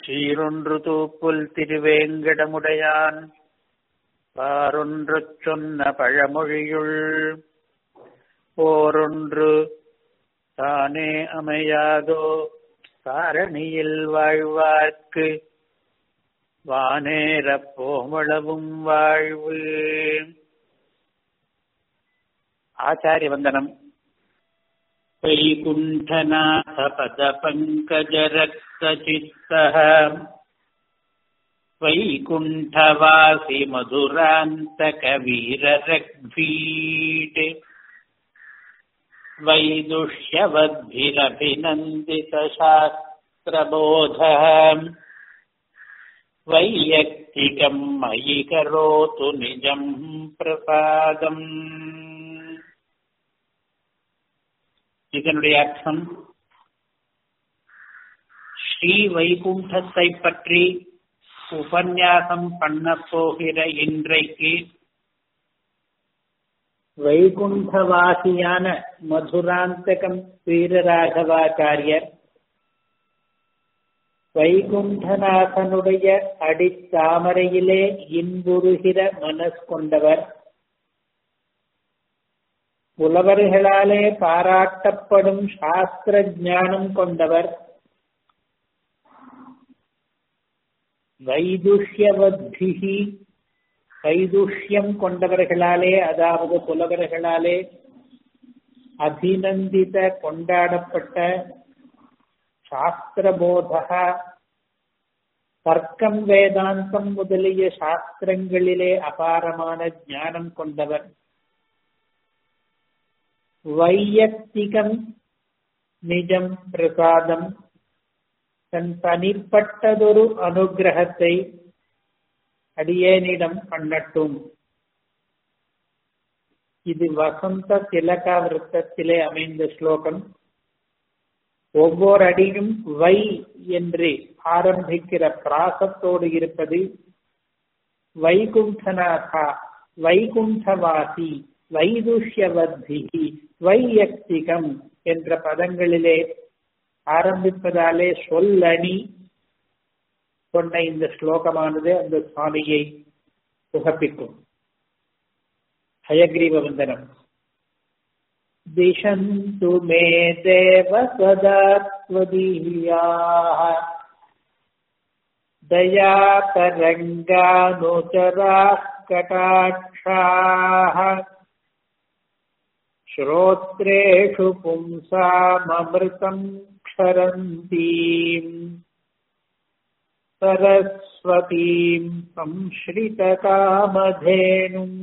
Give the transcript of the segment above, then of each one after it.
சீரொன்று தூப்புல் திருவேங்கடமுடையான் பாரொன்று சொன்ன பழமொழியுள் போரொன்று தானே அமையாதோ சாரணியில் வாழ்வார்க்கு வானேரப் போமளவும் வாழ்வு ஆச்சாரிய வந்தனம் वैकुण्ठनाथ पदपङ्कजरक्तचित्तः वैकुण्ठवासि मधुरान्तकवीररग्भीट् वैदुष्यवद्भिरभिनन्दितशास्त्रबोधः वैयक्तिकम् मयि करोतु निजम् प्रसादम् இதனுடைய அர்த்தம் ஸ்ரீ வைகுண்டத்தை பற்றி உபன்யாசம் பண்ண போகிற இன்றைக்கு வைகுண்டவாசியான மதுராந்தகம் வீரராகவாச்சாரியர் வைகுண்டநாதனுடைய அடித்தாமரையிலே இன்புறுகிற மனஸ் கொண்டவர் புலவர்களாலே பாராட்டப்படும் சாஸ்திர ஞானம் கொண்டவர் வைதுஷ்யவத்பிகி வைதுஷ்யம் கொண்டவர்களாலே அதாவது புலவர்களாலே அபிநந்தித கொண்டாடப்பட்ட சாஸ்திரபோதக தர்க்கம் வேதாந்தம் முதலிய சாஸ்திரங்களிலே அபாரமான ஞானம் கொண்டவர் வையக்திகம் நிஜம் பிரசாதம் தன் தனிப்பட்டதொரு அனுகிரகத்தை அடியேனிடம் பண்ணட்டும் இது வசந்த திலகா விருத்தத்திலே அமைந்த ஸ்லோகம் ஒவ்வொரு அடியும் வை என்று ஆரம்பிக்கிற பிராசத்தோடு இருப்பது வைகுண்டநாதா வைகுண்டவாசி வைதுஷ்யவத்பிகி வையக்திகம் என்ற பதங்களிலே ஆரம்பிப்பதாலே சொல்லணி கொண்ட இந்த ஸ்லோகமானது அந்த சுவாமியை புகப்பிக்கும் ஹயக்ரீவ வந்தனம் திசந்து மே தேவ சதாத்வதீயாः दयातरङ्गानुचराः कटाक्षाः श्रोत्रेषु पुंसाममृतम् क्षरन्तीम् सरस्वतीम् संश्रितकामधेनुम्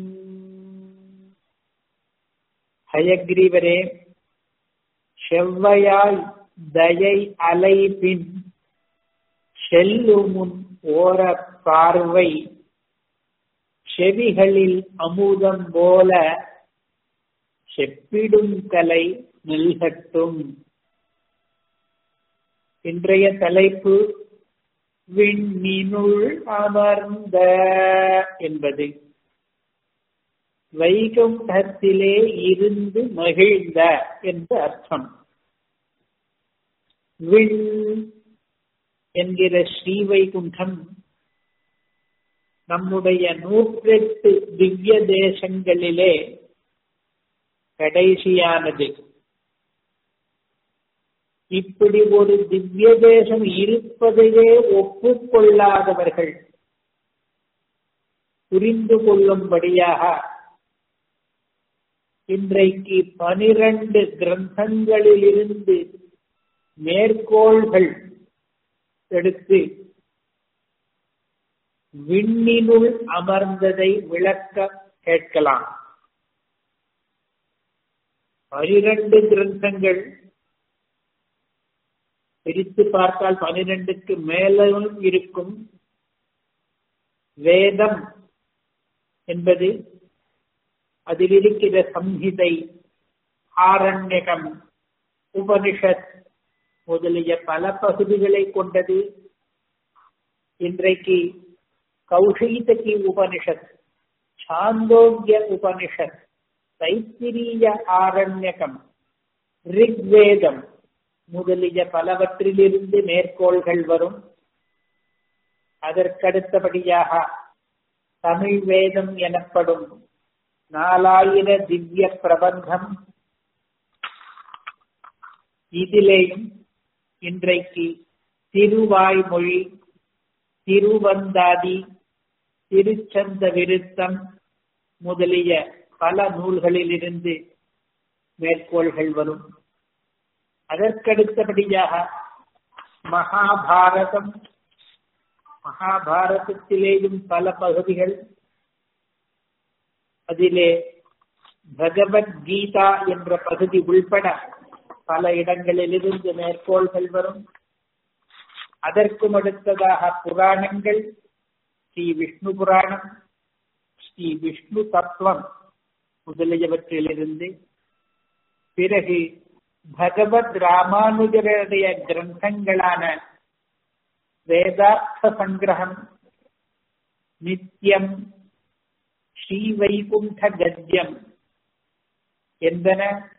ஹயக்ரீவரே செவ்வையாய் தயை அலைபின் செல்லுமுன் ஓர பார்வை செவிகளில் அமுதம் போல செப்பிடும் கலை நெல்கட்டும் இன்றைய தலைப்பு விண்ணினுள் அமர்ந்த என்பது வைகுண்டத்திலே இருந்து மகிழ்ந்த என்று அர்த்தம் விண் என்கிற ஸ்ரீ வைகுண்டம் நம்முடைய நூற்றெட்டு திவ்ய தேசங்களிலே கடைசியானது இப்படி ஒரு திவ்ய தேசம் இருப்பதையே ஒப்புக்கொள்ளாதவர்கள் புரிந்து கொள்ளும்படியாக இன்றைக்கு பனிரண்டு கிரந்தங்களிலிருந்து மேற்கோள்கள் எடுத்து விண்ணினுள் அமர்ந்ததை விளக்க கேட்கலாம் பனிரெண்டு கிரந்தங்கள் பிரித்து பார்த்தால் பனிரெண்டுக்கு மேலும் இருக்கும் வேதம் என்பது அதில் இருக்கிற சம்ஹிதை ஆரண்யகம் உபனிஷத் முதலிய பல பகுதிகளை கொண்டது இன்றைக்கு கௌஷீதகி உபனிஷத் சாந்தோக்கிய உபனிஷத் தைத்திரிய ஆரண்யகம் ரிக்வேதம் முதலிய பலவற்றிலிருந்து மேற்கோள்கள் வரும் அதற்கடுத்தபடியாக தமிழ் வேதம் எனப்படும் நாலாயிர திவ்ய பிரபந்தம் இதிலேயும் இன்றைக்கு திருவாய்மொழி திருவந்தாதி திருச்சந்த விருத்தம் முதலிய பல நூல்களிலிருந்து மேற்கோள்கள் வரும் அதற்கடுத்தபடியாக மகாபாரதம் மகாபாரதத்திலேயும் பல பகுதிகள் அதிலே பகவத்கீதா என்ற பகுதி உள்பட பல இடங்களிலிருந்து மேற்கோள்கள் வரும் அதற்கும் அடுத்ததாக புராணங்கள் ஸ்ரீ விஷ்ணு புராணம் ஸ்ரீ விஷ்ணு தத்துவம் முதலியவற்றிலிருந்து பிறகு பகவத் ராமானுஜருடைய கிரந்தங்களான வேதார்த்த சங்கிரகம் நித்தியம் ஸ்ரீவைகுண்ட கத்தியம் என்பன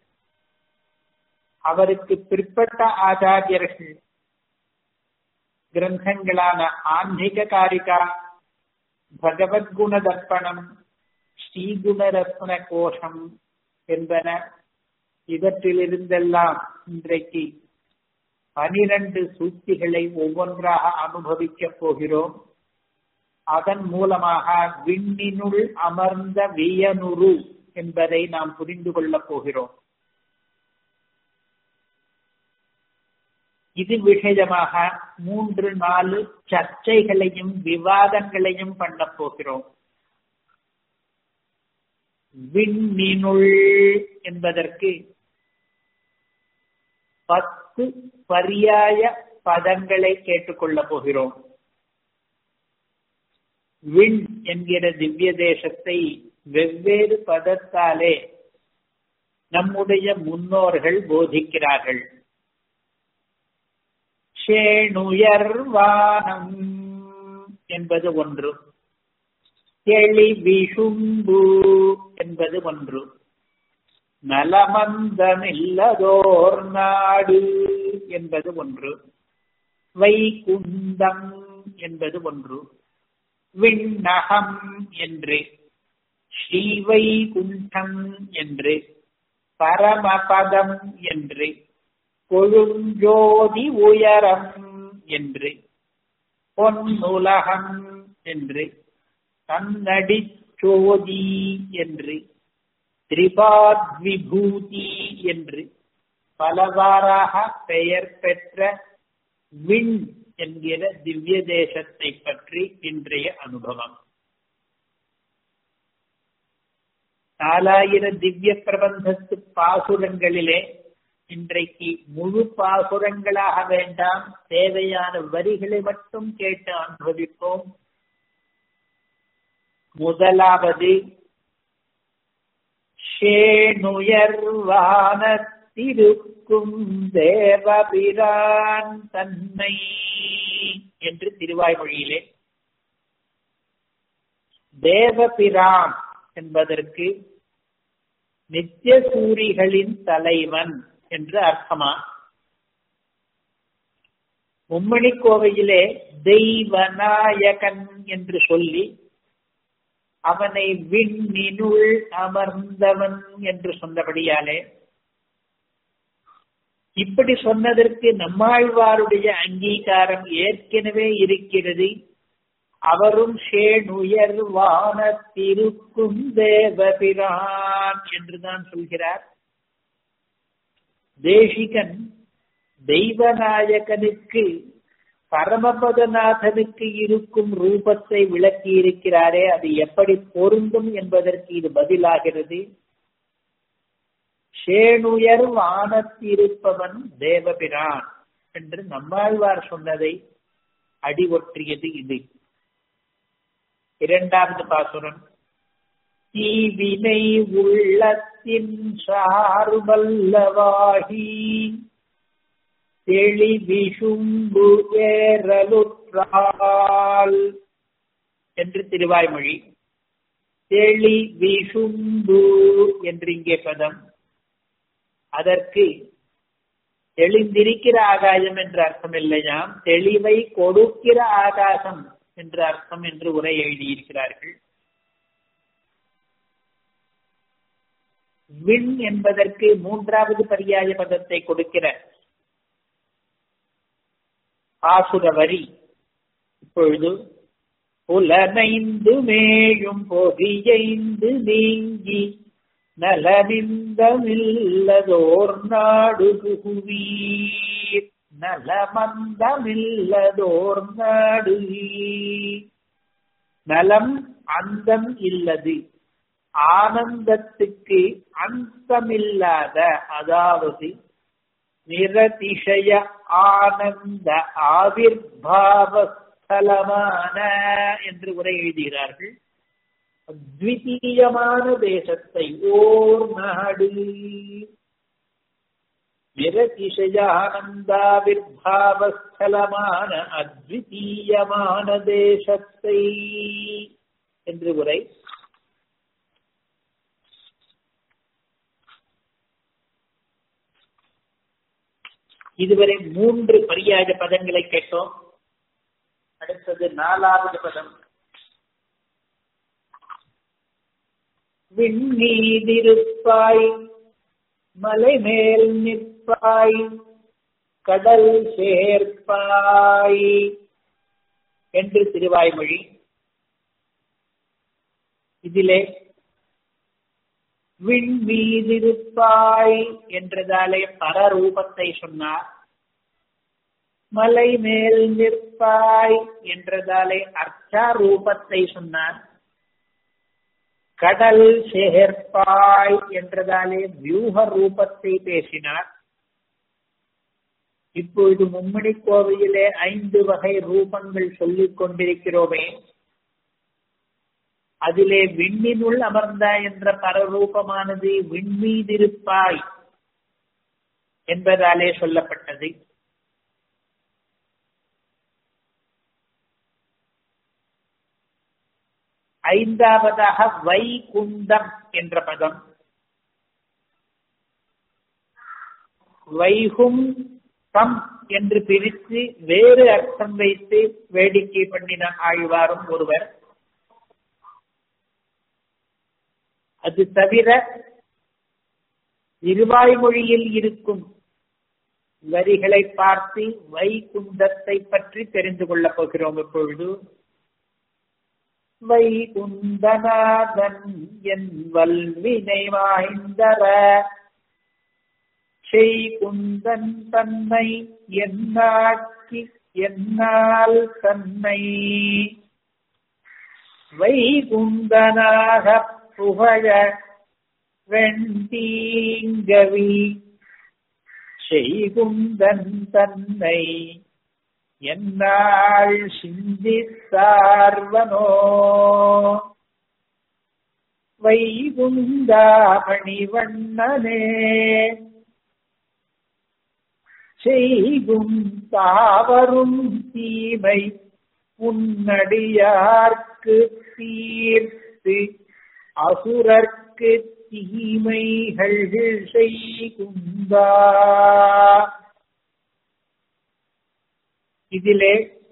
அவருக்கு பிற்பட்ட ஆச்சாரியர்கள் கிரந்தங்களான ஆன்மீக காரிகா பகவத்குண தர்ப்பணம் ஸ்ரீகுணரத்ன கோஷம் என்பன இவற்றிலிருந்தெல்லாம் இன்றைக்கு பனிரண்டு சூக்திகளை ஒவ்வொன்றாக அனுபவிக்கப் போகிறோம் அதன் மூலமாக விண்ணினுள் அமர்ந்த வியனுரு என்பதை நாம் புரிந்து கொள்ளப் போகிறோம் இது விஷயமாக மூன்று நாலு சர்ச்சைகளையும் விவாதங்களையும் பண்ண போகிறோம் விண்ணினுள் என்பதற்கு பத்து பரியாய பதங்களை கேட்டுக்கொள்ள போகிறோம் விண் என்கிற திவ்ய தேசத்தை வெவ்வேறு பதத்தாலே நம்முடைய முன்னோர்கள் போதிக்கிறார்கள் சேணுயர்வானம் என்பது ஒன்று கெளி விஷும்பு என்பது ஒன்று நலமந்தமில்லதோர் நாடு என்பது ஒன்று வைகுந்தம் என்பது ஒன்று விண்ணகம் என்று ஸ்ரீவைகுண்டம் என்று பரமபதம் என்று கொழுஞ்சோதி உயரம் என்று பொன்னுலகம் என்று கண்ணடி சோதி என்று திரிபாத் விபூதி என்று பலவாறாக பெயர் பெற்ற விண் என்கிற திவ்ய தேசத்தை பற்றி இன்றைய அனுபவம் நாலாயிர திவ்ய பிரபந்தத்து பாசுரங்களிலே இன்றைக்கு முழு பாசுரங்களாக வேண்டாம் தேவையான வரிகளை மட்டும் கேட்டு அனுபவிப்போம் முதலாவது ஷேணுயர்வானத்திருக்கும் தேவபிரான் தன்னை என்று திருவாய்மொழியிலே தேவபிரான் என்பதற்கு நித்திய சூரிகளின் தலைவன் என்று அர்த்தமா மும்மணி கோவையிலே தெய்வநாயகன் என்று சொல்லி அவனை விண்ணினுள் அமர்ந்தவன் என்று சொன்னபடியாலே இப்படி சொன்னதற்கு நம்மாழ்வாருடைய அங்கீகாரம் ஏற்கனவே இருக்கிறது அவரும் ஷேணுயர் வானத்திருக்கும் தேவபிரான் என்றுதான் சொல்கிறார் தேசிகன் தெய்வநாயகனுக்கு பரமபதநாதனுக்கு இருக்கும் ரூபத்தை விளக்கி இருக்கிறாரே அது எப்படி பொருந்தும் என்பதற்கு இது பதிலாகிறது ஷேணுயர் வானத்திருப்பவன் தேவபிரான் என்று நம்மாழ்வார் சொன்னதை அடிவொற்றியது இது இரண்டாவது பாசுரம் தீவினை உள்ளத்தின் சார்பல்லவாகி தெளி விஷும்பு ஏறலுற்றால் என்று திருவாய்மொழி தெளி விஷும்பு என்று இங்கே பதம் அதற்கு தெளிந்திருக்கிற ஆகாயம் என்று அர்த்தம் இல்லையாம் தெளிவை கொடுக்கிற ஆகாசம் என்று அர்த்தம் என்று உரை எழுதியிருக்கிறார்கள் விண் என்பதற்கு மூன்றாவது பரியாய பதத்தை கொடுக்கிற ஆசுர வரி இப்பொழுது புலனைந்து மேயும் பொதியைந்து நீங்கி நலமிந்தமில்லதோர் நாடு புகுவீர் நலமந்தமில்லதோர் நாடு நலம் அந்தம் இல்லது ஆனந்தத்துக்கு அந்தமில்லாத அதாவது நிரதிசய ஆனந்த ஆவிர்வாவஸ்தலமான என்று உரை எழுதுகிறார்கள் அத்விதீயமான தேசத்தை ஓர் நாடு நிரதிசயானந்தாவிர்பாவஸ்தலமான அத்விதீயமான தேசத்தை என்று உரை இதுவரை மூன்று பரியாய பதங்களை கேட்டோம் அடுத்தது நாலாவது பதம் விண்ணீதிருப்பாய் மலை மேல் நிற்பாய் கடல் சேர்ப்பாய் என்று திருவாய்மொழி இதிலே விண்மீதிருப்பாய் என்றதாலே பரரூபத்தை சொன்னார் மலை மேல் நிற்பாய் என்றதாலே அர்ச்சாரூபத்தை சொன்னார் கடல் சேர்ப்பாய் என்றதாலே வியூக ரூபத்தை பேசினார் இப்பொழுது மும்மணி கோவையிலே ஐந்து வகை ரூபங்கள் சொல்லிக் கொண்டிருக்கிறோமே அதிலே விண்ணினுள் அமர்ந்த என்ற பரரூபமானது விண்மீதிருப்பாய் என்பதாலே சொல்லப்பட்டது ஐந்தாவதாக வைகுண்டம் என்ற பதம் வைகும் தம் என்று பிரித்து வேறு அர்த்தம் வைத்து வேடிக்கை பண்ணின ஆழ்வாரும் ஒருவர் அது தவிர இருவாய்மொழியில் இருக்கும் வரிகளை பார்த்து வைகுண்டத்தை பற்றி தெரிந்து கொள்ளப் போகிறோம் இப்பொழுது வைகுந்தநாதன் என் வல்வினை வாய்ந்தர செய்குந்தன் தன்னை என்னாக்கி என்னால் தன்னை வைகுந்தனாக புகழ வெண்டீங்கவி செய்குந்தன் தன்னை என்னாள் சிந்தித்தார்வனோ வைகுந்தாமணிவண்ணனே செய்கும் தாவரும் தீமை உன்னடியார்க்கு தீர்த்து அசுரர்க்கு தீமைகள் செய்குந்தா இதிலே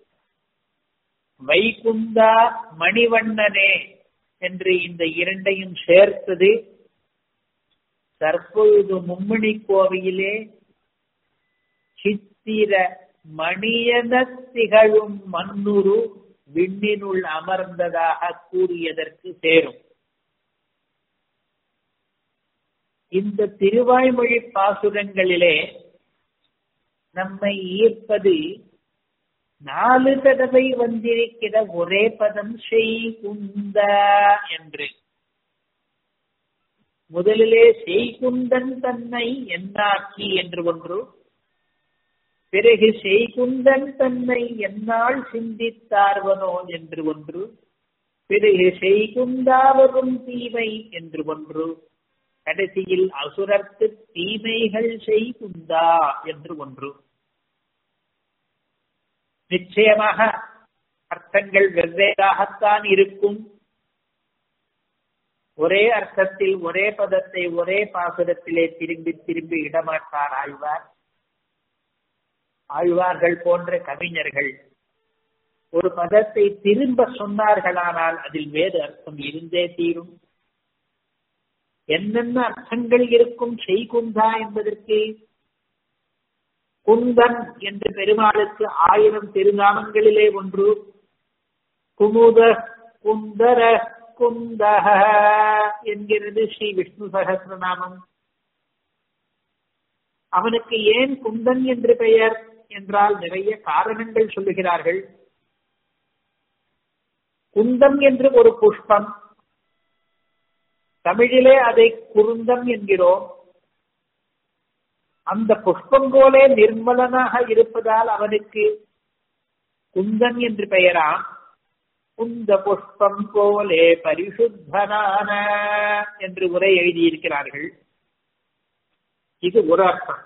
வைகுந்தா மணிவண்ணனே என்று இந்த இரண்டையும் சேர்த்தது தற்பொழுது மும்மணி கோவையிலே சித்திர மணியன திகழும் மண்ணுரு விண்ணினுள் அமர்ந்ததாக கூறியதற்கு சேரும் இந்த திருவாய்மொழி பாசுரங்களிலே நம்மை ஈர்ப்பது நாலு தடவை வந்திருக்கிற ஒரே பதம் செய்குந்த என்று முதலிலே செய்குந்தன் தன்னை என்னாக்கி என்று ஒன்று பிறகு செய்குந்தன் தன்னை என்னால் சிந்தித்தார்வனோ என்று ஒன்று பிறகு செய்குந்தாவரும் தீமை என்று ஒன்று கடைசியில் அசுரர்க்கு தீமைகள் செய்குந்தா என்று ஒன்று நிச்சயமாக அர்த்தங்கள் வெவ்வேறாகத்தான் இருக்கும் ஒரே அர்த்தத்தில் ஒரே பதத்தை ஒரே பாசுரத்திலே திரும்பி திரும்பி இடமாட்டார் ஆழ்வார் ஆழ்வார்கள் போன்ற கவிஞர்கள் ஒரு பதத்தை திரும்ப சொன்னார்களானால் அதில் வேறு அர்த்தம் இருந்தே தீரும் என்னென்ன அர்த்தங்கள் இருக்கும் செய்குந்தா என்பதற்கு குந்தன் என்று பெருமாளுக்கு ஆயிரம் திருநாமங்களிலே ஒன்று குமுத குந்தர குந்தக என்கிறது ஸ்ரீ விஷ்ணு சகசிரநாமம் அவனுக்கு ஏன் குந்தன் என்று பெயர் என்றால் நிறைய காரணங்கள் சொல்லுகிறார்கள் குந்தம் என்று ஒரு புஷ்பம் தமிழிலே அதை குருந்தம் என்கிறோம் அந்த புஷ்பம் போலே நிர்மலனாக இருப்பதால் அவனுக்கு குந்தன் என்று பெயராம் குந்த புஷ்பம் போலே பரிசுத்தனான என்று உரை எழுதியிருக்கிறார்கள் இது ஒரு அர்த்தம்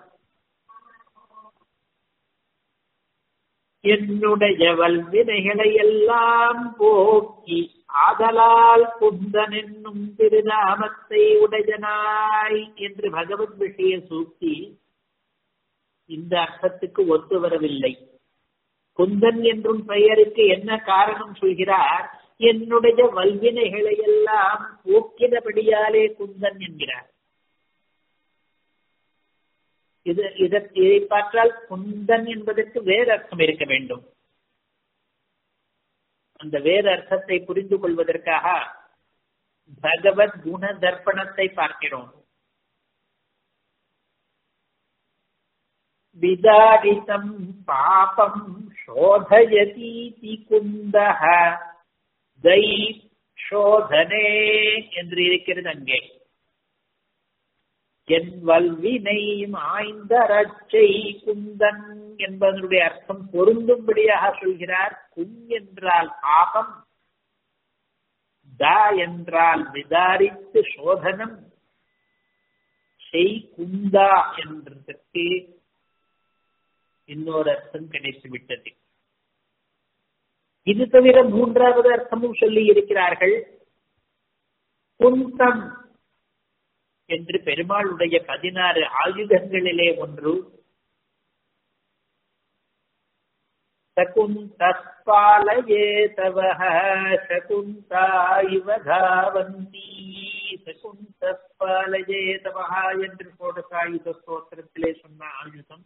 என்னுடைய வல்வினைகளை எல்லாம் போக்கி ஆதலால் குந்தன் என்னும் திருநாமத்தை உடையனாய் என்று பகவத் விஷய சூக்தி இந்த அர்த்தத்துக்கு ஒத்து வரவில்லை குந்தன் என்றும் பெயருக்கு என்ன காரணம் சொல்கிறார் என்னுடைய வல்வினைகளை எல்லாம் போக்கினபடியாலே குந்தன் என்கிறார் இது இதற்கு இதை பார்த்தால் குந்தன் என்பதற்கு வேறு அர்த்தம் இருக்க வேண்டும் அந்த வேறு அர்த்தத்தை புரிந்து கொள்வதற்காக பகவத் குண தர்ப்பணத்தை பார்க்கிறோம் விதாரிதம் பாபம் சோதயதீதி குந்தக தை சோதனே என்று இருக்கிறது அங்கே என் வல்வினை ஆய்ந்த ரச்சை குந்தன் என்பதனுடைய அர்த்தம் பொருந்தும்படியாக சொல்கிறார் குன் என்றால் பாபம் த என்றால் விதாரித்து சோதனம் செய் குந்தா என்றதற்கு இன்னொரு அர்த்தம் கிடைத்து விட்டது இது தவிர மூன்றாவது அர்த்தமும் சொல்லி இருக்கிறார்கள் குந்தம் என்று பெருமாளுடைய பதினாறு ஆயுதங்களிலே ஒன்று சகுந்தஸ்பாலயே தவஹ சகுந்தா இவ தாவந்தி சகுந்தஸ்பாலயே தவஹா என்று கோடசாயுத ஸ்தோத்திரத்திலே சொன்ன ஆயுதம்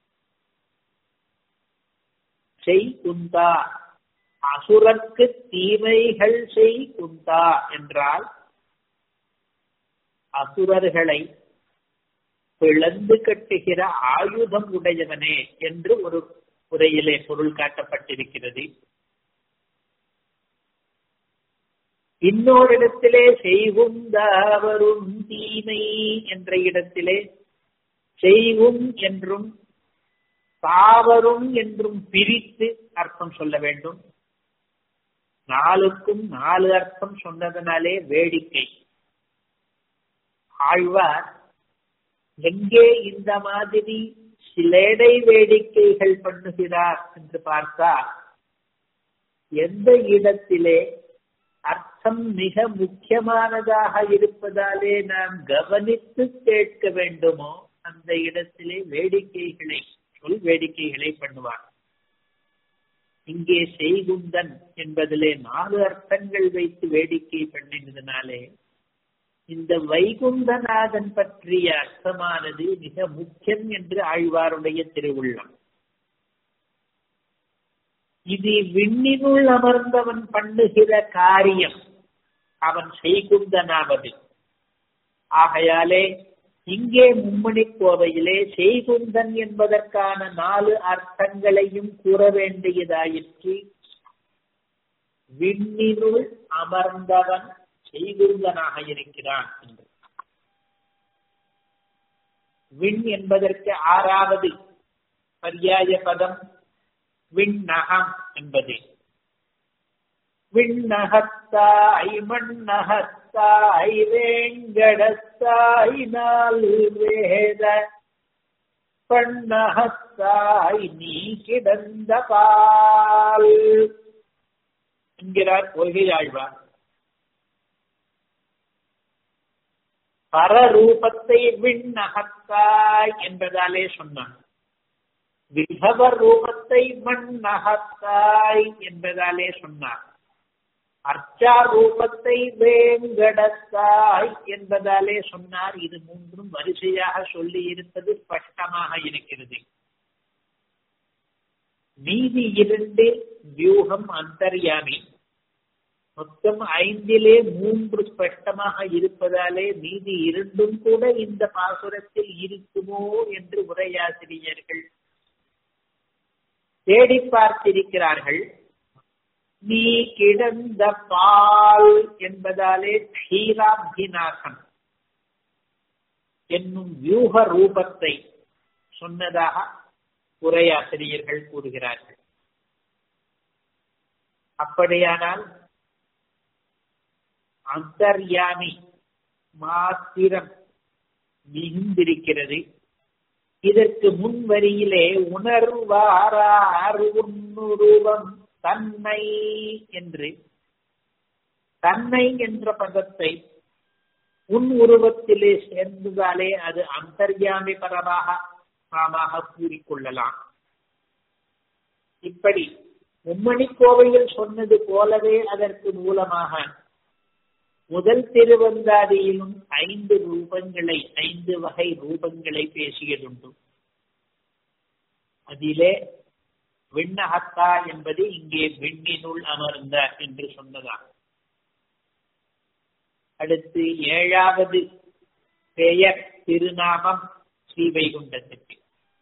செய் குந்தா அசுரக்கு தீமைகள் செய் குந்தா என்றால் அசுரர்களை பிளந்து கட்டுகிற ஆயுதம் உடையவனே என்று ஒரு உரையிலே பொருள் காட்டப்பட்டிருக்கிறது இன்னொரு இடத்திலே செய்வும் தாவரும் தீமை என்ற இடத்திலே செய்வும் என்றும் தாவரும் என்றும் பிரித்து அர்த்தம் சொல்ல வேண்டும் நாலுக்கும் நாலு அர்த்தம் சொன்னதனாலே வேடிக்கை ஆழ்வார் எங்கே இந்த மாதிரி சிலேடை வேடிக்கைகள் பண்ணுகிறார் என்று பார்த்தால் எந்த இடத்திலே அர்த்தம் மிக முக்கியமானதாக இருப்பதாலே நாம் கவனித்து கேட்க வேண்டுமோ அந்த இடத்திலே வேடிக்கைகளை சொல் வேடிக்கைகளை பண்ணுவார் இங்கே செய்குந்தன் என்பதிலே நாலு அர்த்தங்கள் வைத்து வேடிக்கை பண்ணினதுனாலே இந்த வைகுந்தநாதன் பற்றிய அர்த்தமானது மிக முக்கியம் என்று ஆழ்வாருடைய திருவுள்ளம் இது விண்ணினுள் அமர்ந்தவன் பண்ணுகிற காரியம் அவன் செய்குந்தனாவது ஆகையாலே இங்கே மும்மணி கோவையிலே செய்குந்தன் என்பதற்கான நாலு அர்த்தங்களையும் கூற வேண்டியதாயிற்று விண்ணினுள் அமர்ந்தவன் செய்குந்தனாக இருக்கிறான் என்று விண் என்பதற்கு ஆறாவது பர்யாய பதம் விண்ணகம் என்பது விண்ணகத்தாய் மண்ணகத்தாய் வேங்கடத்தாய் நாலு வேத பண்ணகத்தாய் நீ கிடந்த பால் என்கிறார் கொள்கை ஆழ்வார் பரரூபத்தை விண்ணகத்தாய் என்பதாலே சொன்னான் விபவ ரூபத்தை மண்ணகத்தாய் என்பதாலே சொன்னார் அர்ச்சா ரூபத்தை வேங்கடத்தாய் என்பதாலே சொன்னார் இது மூன்றும் வரிசையாக சொல்லி இருப்பது ஸ்பஷ்டமாக இருக்கிறது மீதி இரண்டு வியூகம் அந்தர்யாமி மொத்தம் ஐந்திலே மூன்று ஸ்பஷ்டமாக இருப்பதாலே மீதி இரண்டும் கூட இந்த பாசுரத்தில் இருக்குமோ என்று உரையாசிரியர்கள் தேடி பார்த்திருக்கிறார்கள் நீ கிடந்த பால் என்பதாலே க்ஷீராபிநாசம் என்னும் வியூக ரூபத்தை சொன்னதாக உரையாசிரியர்கள் கூறுகிறார்கள் அப்படியானால் அந்தர்யாமி மாத்திரம் மிகுந்திருக்கிறது இதற்கு முன் வரியிலே உணர்வாரார் உன்னுருவம் தன்னை என்று தன்னை என்ற பதத்தை உன் உருவத்திலே சேர்ந்ததாலே அது அந்தர்யாமி பரமாக நாமாக கூறிக்கொள்ளலாம் இப்படி மும்மணி கோவையில் சொன்னது போலவே அதற்கு மூலமாக முதல் திருவந்தாதியிலும் ஐந்து ரூபங்களை ஐந்து வகை ரூபங்களை பேசியதுண்டு அதிலே விண்ணகத்தா என்பது இங்கே விண்ணினுள் அமர்ந்த என்று சொன்னதாகும் அடுத்து ஏழாவது பெயர் திருநாமம் ஸ்ரீவைகுண்டத்துக்கு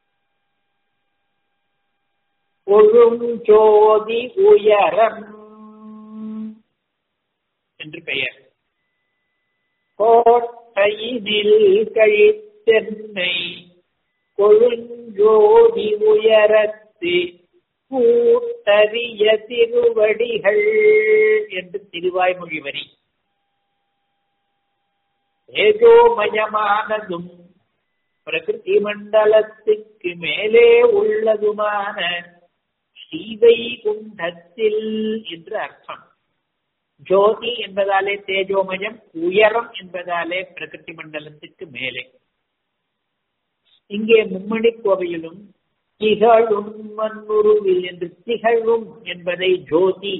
ஒழுஞ்சோதி உயரம் என்று பெயர் கோட்டையினில் கழித்தென்னை கொழுஞ்சோதி உயரத்து கூட்டறிய திருவடிகள் என்று திருவாய்மொழி வரி ஏதோமயமானதும் பிரகிருதி மண்டலத்துக்கு மேலே உள்ளதுமான ஸ்ரீவைகுண்டத்தில் என்று அர்த்தம் ஜோதி என்பதாலே தேஜோமயம் உயரம் என்பதாலே பிரகிருதி மண்டலத்துக்கு மேலே இங்கே மும்மணி கோவையிலும் திகழும் மண்ணுருவில் என்று திகழும் என்பதை ஜோதி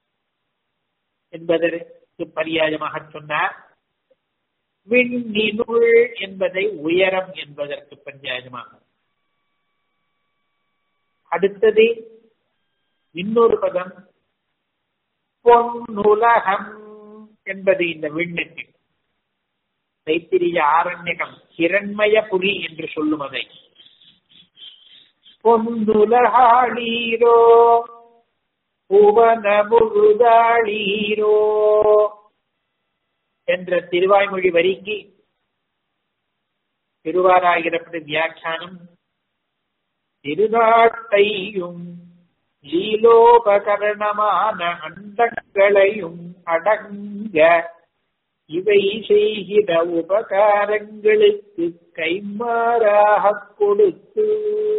என்பதற்கு பரியாயமாக சொன்னார் விண்ணினுள் என்பதை உயரம் என்பதற்கு பரியாயமாக அடுத்தது இன்னொரு பதம் பொன்னுலகம் என்பது இந்த விண்ணுக்கு தைத்திரிய ஆரண்யகம் ஹிரண்மயபுரி என்று சொல்லும் அதை பொன்னுலகாளீரோ புவன முழுதாளீரோ என்ற திருவாய்மொழி வரிக்கு திருவாராயிரப்படி வியாக்கியானம் திருநாட்டையும் லீலோபகரணமான அண்டங்களையும் அடங்க இவை செய்கிற உபகாரங்களுக்கு கைமாறாக கொடுத்து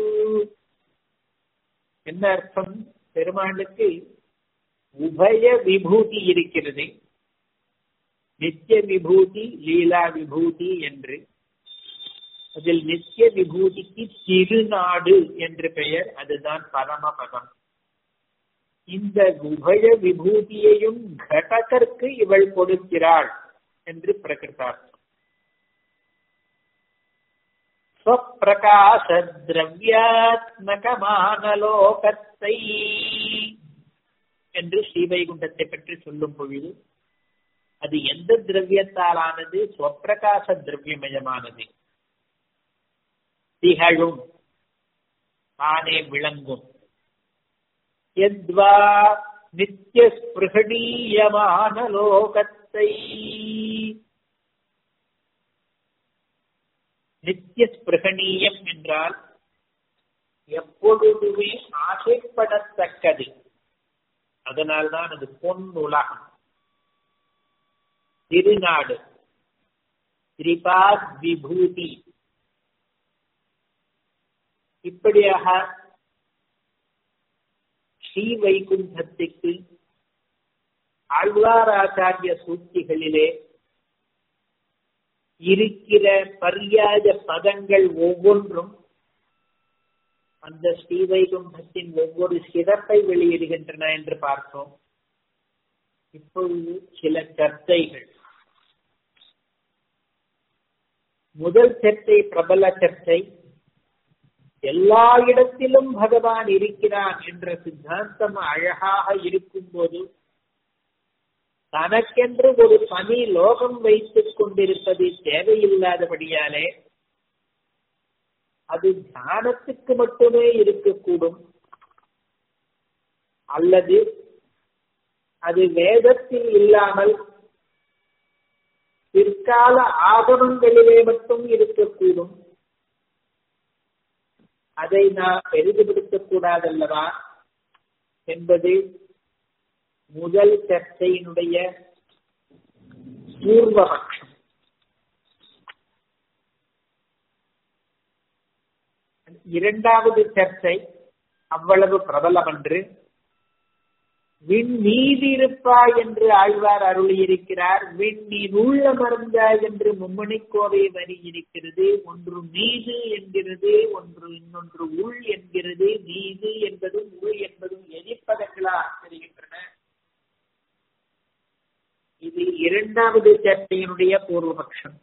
என்ன அர்த்தம் பெருமாளுக்கு உபய விபூதி இருக்கிறது நித்திய விபூதி லீலா விபூதி என்று அதில் நித்திய விபூதிக்கு திருநாடு என்று பெயர் அதுதான் பரமபதம் இந்த உபய விபூதியையும் கடகற்கு இவள் கொடுக்கிறாள் என்று பிரகிருத்தார்த்தம் ஸ்வப்பிரகாச திரவியாத்மகமான லோகத்தை என்று ஸ்ரீவைகுண்டத்தை பற்றி சொல்லும் பொழுது அது எந்த திரவியத்தாலானது ஸ்வப்பிரகாச திரவியமயமானது திகழும் தானே விளங்கும் எத்வா நித்திய ஸ்பிருகணீயமான லோகத்தை நித்திய ஸ்பிருகணீயம் என்றால் எப்பொழுதுமே ஆசைப்படத்தக்கது அதனால்தான் அது பொன் உலகம் திருநாடு திரிபாத் விபூதி இப்படியாக ஸ்ரீ வைகுண்டத்துக்கு ஆழ்வாராச்சாரிய சூழ்ச்சிகளிலே இருக்கிற பர்யாய பதங்கள் ஒவ்வொன்றும் அந்த ஸ்ரீவைகுண்டத்தின் ஒவ்வொரு சிறப்பை வெளியிடுகின்றன என்று பார்த்தோம் இப்பொழுது சில சர்ச்சைகள் முதல் சர்ச்சை பிரபல சர்ச்சை எல்லா இடத்திலும் பகவான் இருக்கிறான் என்ற சித்தாந்தம் அழகாக இருக்கும் போது தனக்கென்று ஒரு தனி லோகம் வைத்துக் கொண்டிருப்பது தேவையில்லாதபடியாலே அது தியானத்துக்கு மட்டுமே இருக்கக்கூடும் அல்லது அது வேதத்தில் இல்லாமல் பிற்கால ஆகமங்களிலே மட்டும் இருக்கக்கூடும் அதை நாம் பெரிதுபடுத்தக் கூடாதல்லவா என்பது முதல் சர்ச்சையினுடைய பூர்வபக்ஷம் இரண்டாவது சர்ச்சை அவ்வளவு பிரபலமன்று விண் நீதிருப்பா என்று ஆழ்வார் அருளியிருக்கிறார் விண் நீர் உள்ளமர்ந்த என்று மும்மணிக்கோவை வரி இருக்கிறது ஒன்று மீது என்கிறது ஒன்று இன்னொன்று உள் என்கிறது மீது என்பதும் உள் என்பதும் எதிர்ப்பதங்களா தெரிகின்றன இது இரண்டாவது சர்ச்சையினுடைய பூர்வபக்ஷம்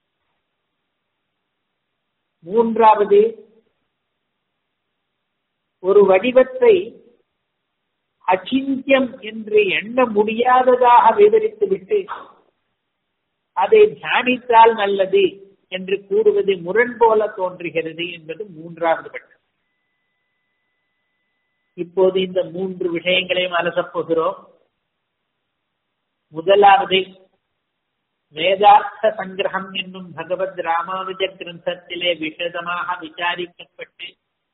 மூன்றாவது ஒரு வடிவத்தை அச்சிந்தியம் என்று எண்ண முடியாததாக விவரித்துவிட்டு அதை தியானித்தால் நல்லது என்று கூறுவது முரண் போல தோன்றுகிறது என்பது மூன்றாவது பட்டம் இப்போது இந்த மூன்று விஷயங்களையும் அலசப் போகிறோம் முதலாவது வேதார்த்த சங்கிரகம் என்னும் பகவத் ராமானுஜ கிரந்தத்திலே விசதமாக விசாரிக்கப்பட்டு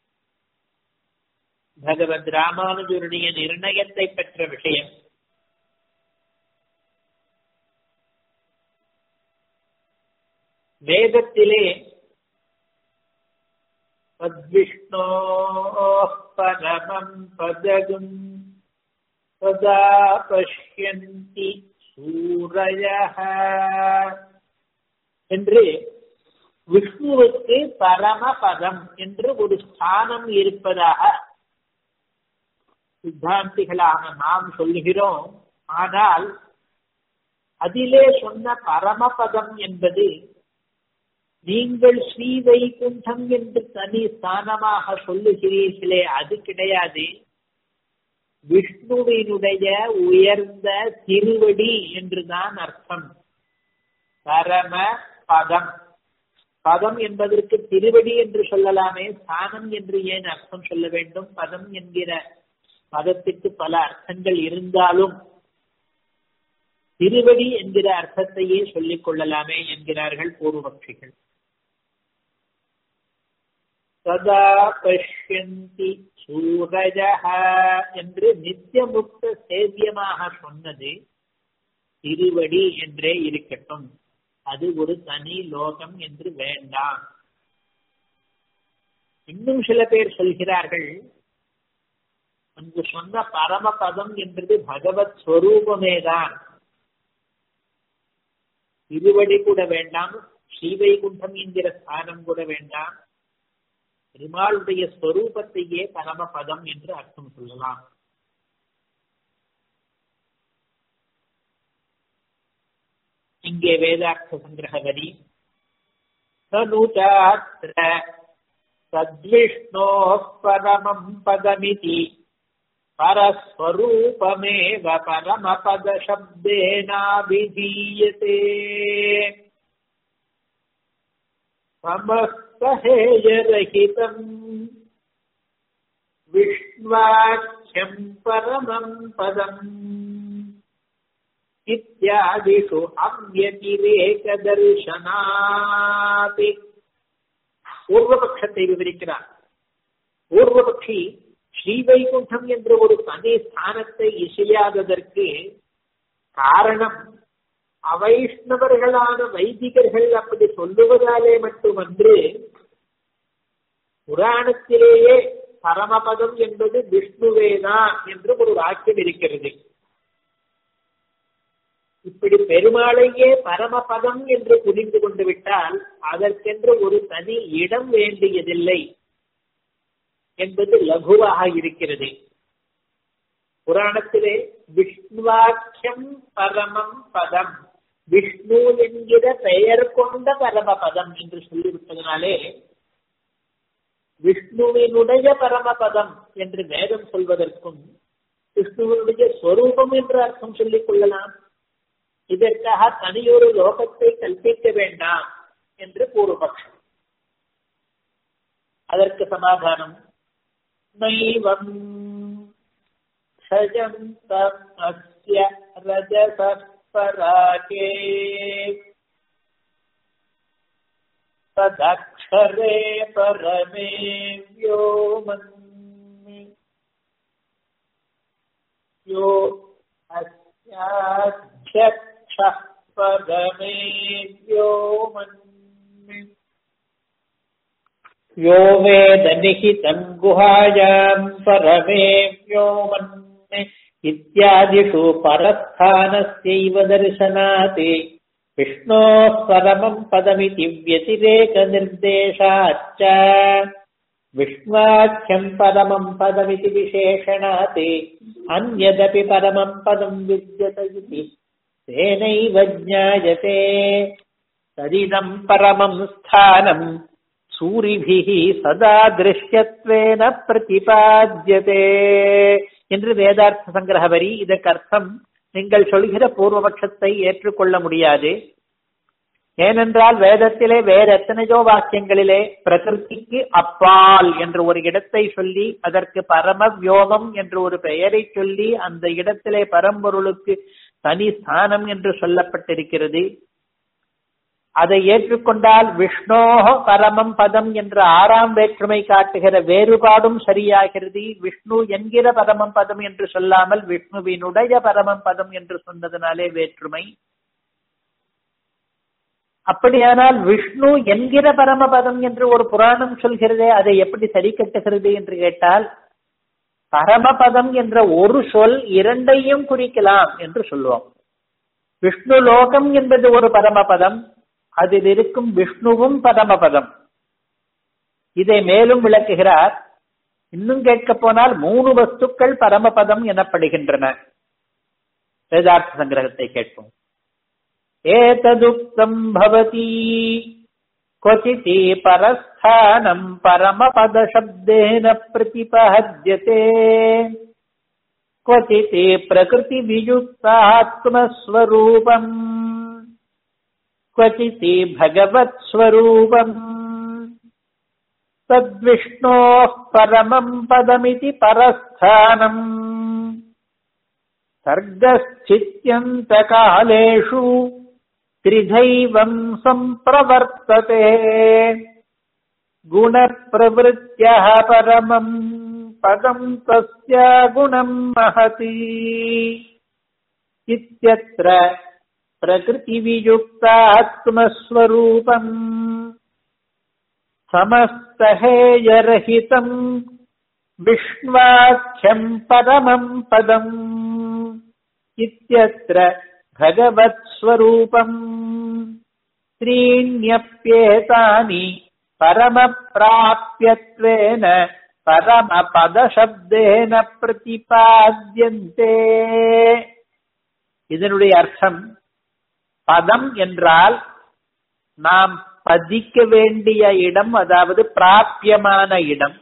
பகவத் ராமானுஜருடைய நிர்ணயத்தை பெற்ற விஷயம் வேதத்திலே பத்விஷ்ணோ பரமம் பதகும் சதா பஷ்யந்தி சூரய என்று விஷ்ணுவுக்கு பரமபதம் என்று ஒரு ஸ்தானம் இருப்பதாக சித்தாந்திகளாக நாம் சொல்லுகிறோம் ஆனால் அதிலே சொன்ன பரமபதம் என்பது நீங்கள் ஸ்ரீ வைகுண்டம் என்று தனி ஸ்தானமாக சொல்லுகிறீர்களே அது கிடையாது விஷ்ணுவினுடைய உயர்ந்த திருவடி என்றுதான் அர்த்தம் பரம பதம் பதம் என்பதற்கு திருவடி என்று சொல்லலாமே ஸ்தானம் என்று ஏன் அர்த்தம் சொல்ல வேண்டும் பதம் என்கிற பதத்திற்கு பல அர்த்தங்கள் இருந்தாலும் திருவடி என்கிற அர்த்தத்தையே சொல்லிக் கொள்ளலாமே என்கிறார்கள் பூர்வபக்ஷிகள் சதா பஷ்யந்தி சூரஜ என்று நித்தியமுக்த சேவியமாக சொன்னது திருவடி என்றே இருக்கட்டும் அது ஒரு தனி லோகம் என்று வேண்டாம் இன்னும் சில பேர் சொல்கிறார்கள் அங்கு சொன்ன பரமபதம் என்பது பகவத் ஸ்வரூபமேதான் திருவடி கூட வேண்டாம் ஸ்ரீவைகுண்டம் என்கிற ஸ்தானம் கூட வேண்டாம் பெருமாளுடைய ஸ்வரூபத்தையே பரமபதம் என்று அர்த்தம் சொல்லலாம் இங்கே வேதார்த்த சங்கிரக வரி தனுஜாத்திர சத்விஷ்ணோ பரமம் பதமிதி परस्वरूपमेव परमपदशब्देनाभिधीयते समस्तहेयरहितम् विष्वाख्यम् परमम् पदम् इत्यादिषु अव्यतिरेकदर्शनात् பூர்வபக்ஷத்தை விவரிக்கிறார் பூர்வபக்ஷி ஸ்ரீவைகுண்டம் என்ற ஒரு தனி ஸ்தானத்தை இசையாததற்கு காரணம் அவைஷ்ணவர்களான வைதிகர்கள் அப்படி சொல்லுவதாலே மட்டுமன்று புராணத்திலேயே பரமபதம் என்பது விஷ்ணுவேதான் என்று ஒரு வாக்கியம் இருக்கிறது இப்படி பெருமாளையே பரமபதம் என்று புரிந்து கொண்டு விட்டால் அதற்கென்று ஒரு தனி இடம் வேண்டியதில்லை என்பது லகுவாக இருக்கிறது புராணத்திலே விஷ்ணுவாக்கியம் பரமம் பதம் விஷ்ணு என்கிற பெயர் கொண்ட பரமபதம் என்று சொல்லிவிட்டதனாலே விஷ்ணுவினுடைய பரமபதம் என்று வேதம் சொல்வதற்கும் விஷ்ணுவனுடைய ஸ்வரூபம் என்று அர்த்தம் சொல்லிக் கொள்ளலாம் இதற்காக தனியொரு லோகத்தை கல்பிக்க வேண்டாம் என்று பூர்வபக்ஷம் அதற்கு சமாதானம் நைவம் ஷஜந்தம் அஸ்ய ரஜசற்பராகே तदक्षरे परमे व्योमन् यो अस्याध्यक्षः परमे व्योमन् यो वेदनिहितम् गुहायाम् परमे व्योमन् इत्यादिषु परस्थानस्यैव दर्शनात् विष्णोः परमम् पदमिति व्यतिरेकनिर्देशाच्च विष्णाख्यम् परमम् पदमिति विशेषणात् अन्यदपि परमम् पदम् विद्यत इति तेनैव ज्ञायते तदिदम् परमम् स्थानम् சூரிபிः சதா திருஷ்யத்வேன பிரதிபாத்தியதே என்று வேதார்த்த சங்கிரக வரி இதற்கு அர்த்தம் நீங்கள் சொல்கிற பூர்வபட்சத்தை ஏற்றுக்கொள்ள முடியாது ஏனென்றால் வேதத்திலே வேற எத்தனையோ வாக்கியங்களிலே பிரகிருதிக்கு அப்பால் என்று ஒரு இடத்தை சொல்லி அதற்கு பரம வியோமம் என்று ஒரு பெயரை சொல்லி அந்த இடத்திலே பரம்பொருளுக்கு தனி ஸ்தானம் என்று சொல்லப்பட்டிருக்கிறது அதை ஏற்றுக்கொண்டால் விஷ்ணோ பரமம் பதம் என்ற ஆறாம் வேற்றுமை காட்டுகிற வேறுபாடும் சரியாகிறது விஷ்ணு என்கிற பரமம் பதம் என்று சொல்லாமல் விஷ்ணுவினுடைய பரமம் பதம் என்று சொன்னதனாலே வேற்றுமை அப்படியானால் விஷ்ணு என்கிற பரமபதம் என்று ஒரு புராணம் சொல்கிறதே அதை எப்படி சரி கட்டுகிறது என்று கேட்டால் பரமபதம் என்ற ஒரு சொல் இரண்டையும் குறிக்கலாம் என்று சொல்லுவோம் விஷ்ணு லோகம் என்பது ஒரு பரமபதம் அதில் இருக்கும் விஷ்ணுவும் பரமபதம் இதை மேலும் விளக்குகிறார் இன்னும் கேட்க போனால் மூணு வஸ்துக்கள் பரமபதம் எனப்படுகின்றன வேதார்த்த சங்கிரகத்தை கேட்போம் ஏததுக்தம் பவதி क्वचिति परस्थानम् परमपदशब्देन प्रतिपहद्यते क्वचिति प्रकृतिवियुक्तात्मस्वरूपम् क्वचिति भगवत्स्वरूपम् तद्विष्णोः परमम् पदमिति परस्थानम् सर्गश्चित्यन्तकालेषु त्रिधैवम् सम्प्रवर्तते गुणप्रवृत्त्यः परमम् पदम् तस्य गुणम् महति इत्यत्र प्रकृतिवियुक्तात्मस्वरूपम् समस्तहेयरहितम् विष्ण्वाख्यम् परमम् पदम् इत्यत्र भगवत्स्वरूपम् त्रीण्यप्येतानि परमप्राप्यत्वेन பரமபதசப்தேன பிரதிபாத்தியந்தே இதனுடைய அர்த்தம் பதம் என்றால் நாம் பதிக்க வேண்டிய இடம் அதாவது பிராபியமான இடம்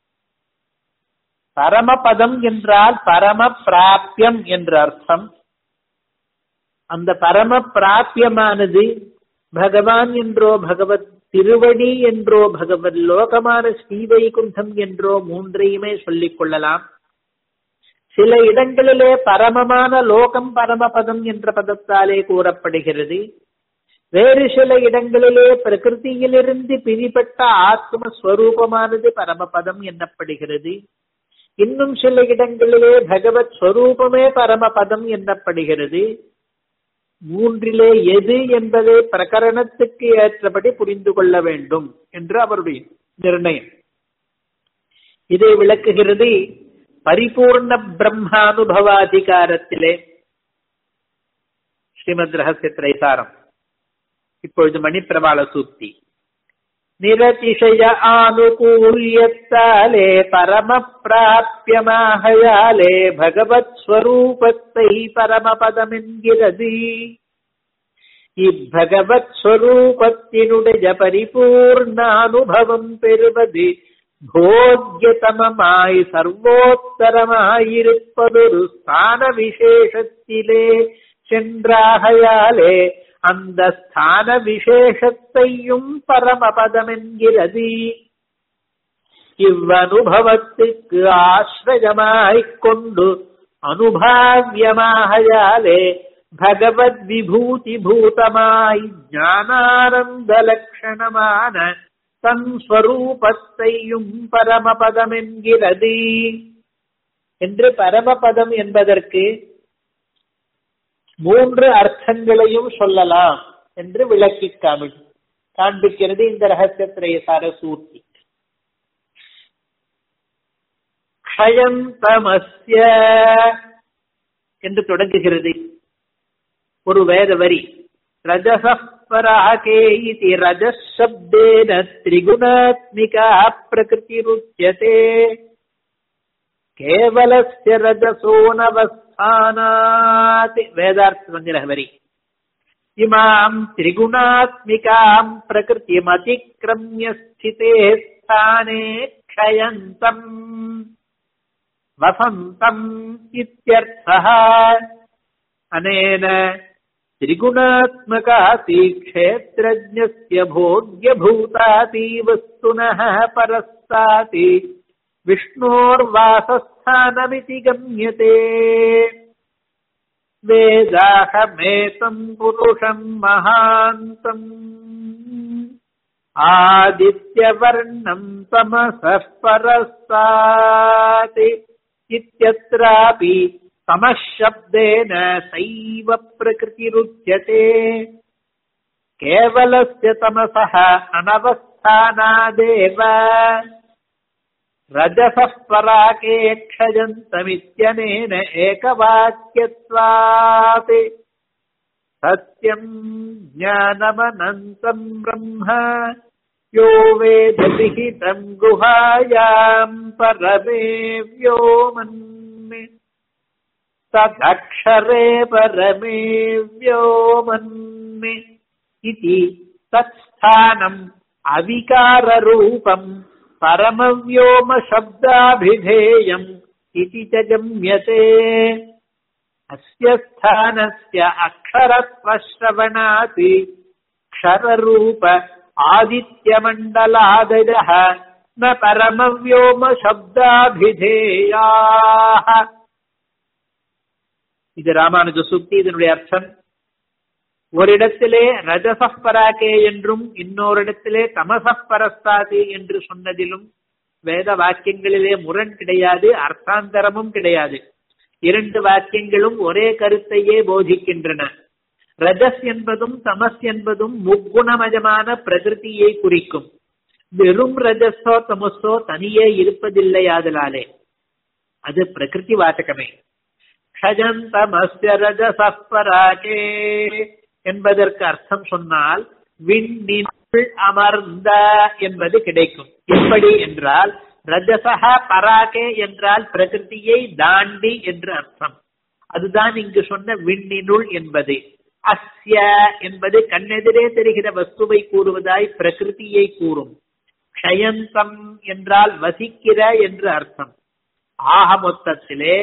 பரமபதம் என்றால் பரம பிராபியம் என்று அர்த்தம் அந்த பரம பிராபியமானது பகவான் என்றோ பகவத் திருவடி என்றோ பகவத் லோகமான ஸ்ரீவைகுண்டம் என்றோ மூன்றையுமே சொல்லிக் கொள்ளலாம் சில இடங்களிலே பரமமான லோகம் பரமபதம் என்ற பதத்தாலே கூறப்படுகிறது வேறு சில இடங்களிலே பிரகிருதியிலிருந்து பிரிபட்ட ஆத்மஸ்வரூபமானது பரமபதம் என்னப்படுகிறது இன்னும் சில இடங்களிலே பகவத் ஸ்வரூபமே பரமபதம் என்னப்படுகிறது மூன்றிலே எது என்பதை பிரகரணத்துக்கு ஏற்றபடி புரிந்து கொள்ள வேண்டும் என்று அவருடைய நிர்ணயம் இதை விளக்குகிறது பரிபூர்ண பிரம்மானுபவாதிகாரத்திலே ஸ்ரீமத் ரகசிய திரைசாரம் இப்பொழுது மணிப்பிரபால சூக்தி நிரதிசய ஆனுகூல்யத்தாலே பரம பிராபியமாகையாலே பகவத் ஸ்வரூபத்தை பரமபதமென்கிறது இப்பகவத் ஸ்வரூபத்தினுடைய பரிபூர்ணானுபவம் பெறுவது போக்கியதமமாய் சர்வோத்தரமாயிருப்பதொரு ஸ்தான விசேஷத்திலே சென்றாகையாலே அந்த ஸ்தான விசேஷத்தையும் பரமபதம் என்கிறது இவ்வனுபவத்துக்கு ஆசிரயமாய்க் கொண்டு அனுபாவியமாகையாலே பகவத் விபூதி பூதமாய் ஞானானந்த லட்சணமான தன் ஸ்வரூபத்தையும் பரமபதம் என்கிறது என்று பரமபதம் என்பதற்கு மூன்று அர்த்தங்களையும் சொல்லலாம் என்று விளக்கி காமி காண்பிக்கிறது இந்த ரகசியத்திரைய சாரசூர்த்தி க்ஷயந்தமஸ்ய என்று தொடங்குகிறது ஒரு வேத வரி ரஜசப்பராகே இது ரஜசப்தேன திரிகுணாத்மிகா பிரகிருதிருச்சியதே கேவலஸ்ய ரஜசோனவஸ்தானாத் வேதார்த்த மந்திர வரி இமாம் திரிகுணாத்மிகாம் பிரகிருதிமதிக்ரமிய ஸ்திதே ஸ்தானே க்ஷயந்தம் வசந்தம் இत्यर्थः अनेन त्रिगुणात्मकाति क्षेत्रज्ञस्य भोग्यभूताति वस्तुनः परस्ताति विष्णोर्वासस्थानमिति गम्यते वेदाहमेतम् पुरुषम् महान्तम् आदित्यवर्णम् तमसः परस्ताति इत्यत्रापि समशब्देन सैव प्रकृतिरुच्यते केवलस्य तमसः अनवस्थानादेव रजसः पराके क्षयन्तमित्यनेन एकवाक्यत्वात् सत्यम् ज्ञानमनन्तम् ब्रह्म यो वेदविहितम् गुहायाम् परमे व्योमन् तदक्षरे परमे व्योमन् इति तत्स्थानम् अविकाररूपम् परमव्योमशब्दाभिधेयम् इति च गम्यते अस्य स्थानस्य अक्षरत्वश्रवणात् क्षररूप आदित्यमण्डलादयः न परमव्योमशब्दाभिधेयाः இது ராமானுஜ சுக்தி இதனுடைய அர்த்தம் ஒரு இடத்திலே ரஜசப்பராகே என்றும் இன்னொரு இடத்திலே தமசப்பரஸ்தாதி என்று சொன்னதிலும் வேத வாக்கியங்களிலே முரண் கிடையாது அர்த்தாந்தரமும் கிடையாது இரண்டு வாக்கியங்களும் ஒரே கருத்தையே போதிக்கின்றன ரஜஸ் என்பதும் தமஸ் என்பதும் முக்குணமயமான பிரகிருதியை குறிக்கும் வெறும் ரஜஸோ தமஸோ தனியே இருப்பதில்லையாதலாலே அது பிரகிருதி வாசகமே ஷஜந்தமஸ்ய ரஜசப்பராகே என்பதற்கு அர்த்தம் சொன்னால் விண்ணினுள் அமர்ந்த என்பது கிடைக்கும் எப்படி என்றால் ரஜசக பராகே என்றால் பிரகிருதியை தாண்டி என்று அர்த்தம் அதுதான் இங்கு சொன்ன விண்ணினுள் என்பது அஸ்ய என்பது கண்ணெதிரே தெரிகிற வஸ்துவை கூறுவதாய் பிரகிருதியை கூறும் க்ஷயந்தம் என்றால் வசிக்கிற என்று அர்த்தம் ஆக மொத்தத்திலே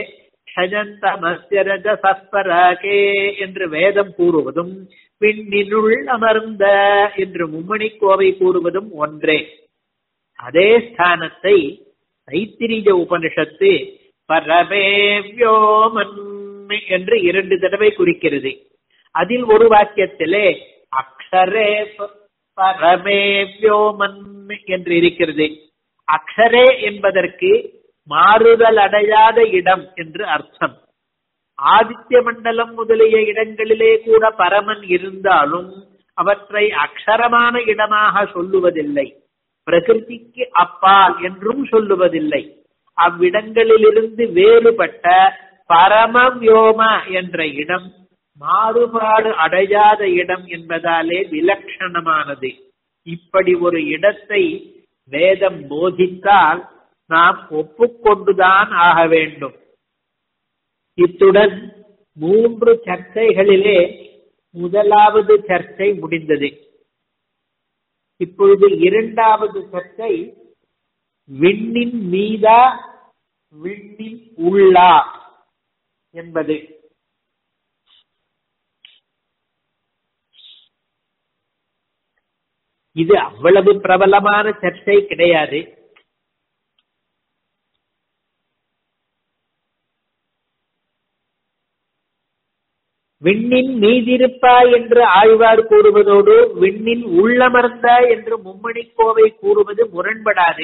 ஷஜந்தமஸ்யரஜசஸ்பரகே என்று வேதம் கூறுவதும் பின்னினுள் அமர்ந்த என்று மும்மணி கோவை கூறுவதும் ஒன்றே அதே ஸ்தானத்தை தைத்திரிய உபனிஷத்து பரமே வியோமன் என்று இரண்டு தடவை குறிக்கிறது அதில் ஒரு வாக்கியத்திலே அக்ஷரே பரமே வியோமன் என்று இருக்கிறது அக்ஷரே என்பதற்கு மாறுதல் அடையாத இடம் என்று அர்த்தம் ஆதித்ய மண்டலம் முதலிய இடங்களிலே கூட பரமன் இருந்தாலும் அவற்றை அக்ஷரமான இடமாக சொல்லுவதில்லை பிரகிருதிக்கு அப்பால் என்றும் சொல்லுவதில்லை அவ்விடங்களிலிருந்து வேறுபட்ட பரமவியோம என்ற இடம் மாறுபாடு அடையாத இடம் என்பதாலே விலட்சணமானது இப்படி ஒரு இடத்தை வேதம் போதித்தால் நாம் ஒப்புக்கொண்டுதான் ஆக வேண்டும் இத்துடன் மூன்று சர்ச்சைகளிலே முதலாவது சர்ச்சை முடிந்தது இப்பொழுது இரண்டாவது சர்ச்சை விண்ணின் மீதா விண்ணின் உள்ளா என்பது இது அவ்வளவு பிரபலமான சர்ச்சை கிடையாது விண்ணின் மீதிருப்பா என்று ஆழ்வார் கூறுவதோடு விண்ணின் உள்ளமர்ந்த என்று மும்மணிக்கோவை கூறுவது முரண்படாது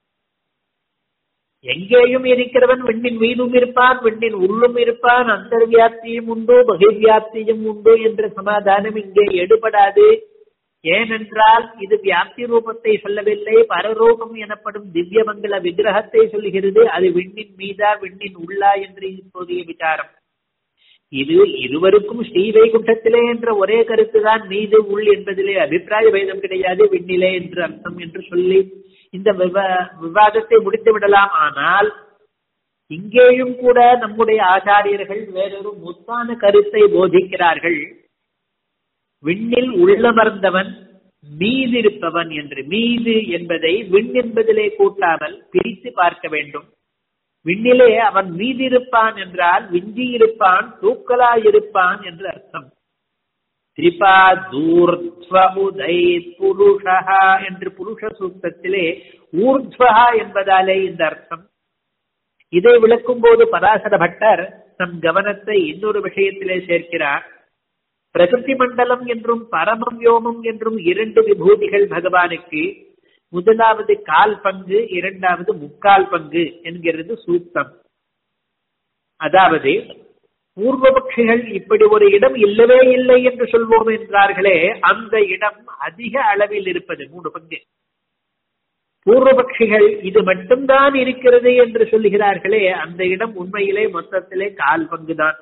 எங்கேயும் இருக்கிறவன் விண்ணின் மீதும் இருப்பான் விண்ணின் உள்ளும் இருப்பான் அந்தர்வியாப்தியும் உண்டு பகிர்வியாப்தியும் உண்டு என்ற சமாதானம் இங்கே எடுபடாது ஏனென்றால் இது வியாப்தி ரூபத்தை சொல்லவில்லை பரரூபம் எனப்படும் திவ்யமங்கல விக்கிரகத்தை சொல்கிறது அது விண்ணின் மீதா விண்ணின் உள்ளா என்று இப்போதைய விசாரம் இது இருவருக்கும் ஸ்ரீவைகுண்டத்திலே என்ற ஒரே கருத்துதான் மீது உள் என்பதிலே அபிப்பிராய வேதம் கிடையாது விண்ணிலே என்று அர்த்தம் என்று சொல்லி இந்த விவாதத்தை முடித்து விடலாம் ஆனால் இங்கேயும் கூட நம்முடைய ஆச்சாரியர்கள் வேறொரு முத்தான கருத்தை போதிக்கிறார்கள் விண்ணில் உள்ளமர்ந்தவன் மீதிருப்பவன் என்று மீது என்பதை விண் என்பதிலே கூட்டாமல் பிரித்து பார்க்க வேண்டும் விண்ணிலே அவன் மீதிருப்பான் என்றால் விஞ்சி இருப்பான் தூக்கலாயிருப்பான் என்று அர்த்தம் திரிபா தூர்த்வமுதை புருஷா என்று புருஷ சூக்தத்திலே ஊர்த்வா என்பதாலே இந்த அர்த்தம் இதை விளக்கும் போது பராசர பட்டர் நம் கவனத்தை இன்னொரு விஷயத்திலே சேர்க்கிறார் பிரகிருதி மண்டலம் என்றும் பரமம் யோமம் என்றும் இரண்டு விபூதிகள் பகவானுக்கு முதலாவது கால் பங்கு இரண்டாவது முக்கால் பங்கு என்கிறது சூத்தம் அதாவது பூர்வபக்ஷிகள் இப்படி ஒரு இடம் இல்லவே இல்லை என்று சொல்வோம் என்றார்களே அந்த இடம் அதிக அளவில் இருப்பது மூணு பங்கு பூர்வபக்ஷிகள் இது மட்டும்தான் இருக்கிறது என்று சொல்லுகிறார்களே அந்த இடம் உண்மையிலே மொத்தத்திலே கால் பங்குதான்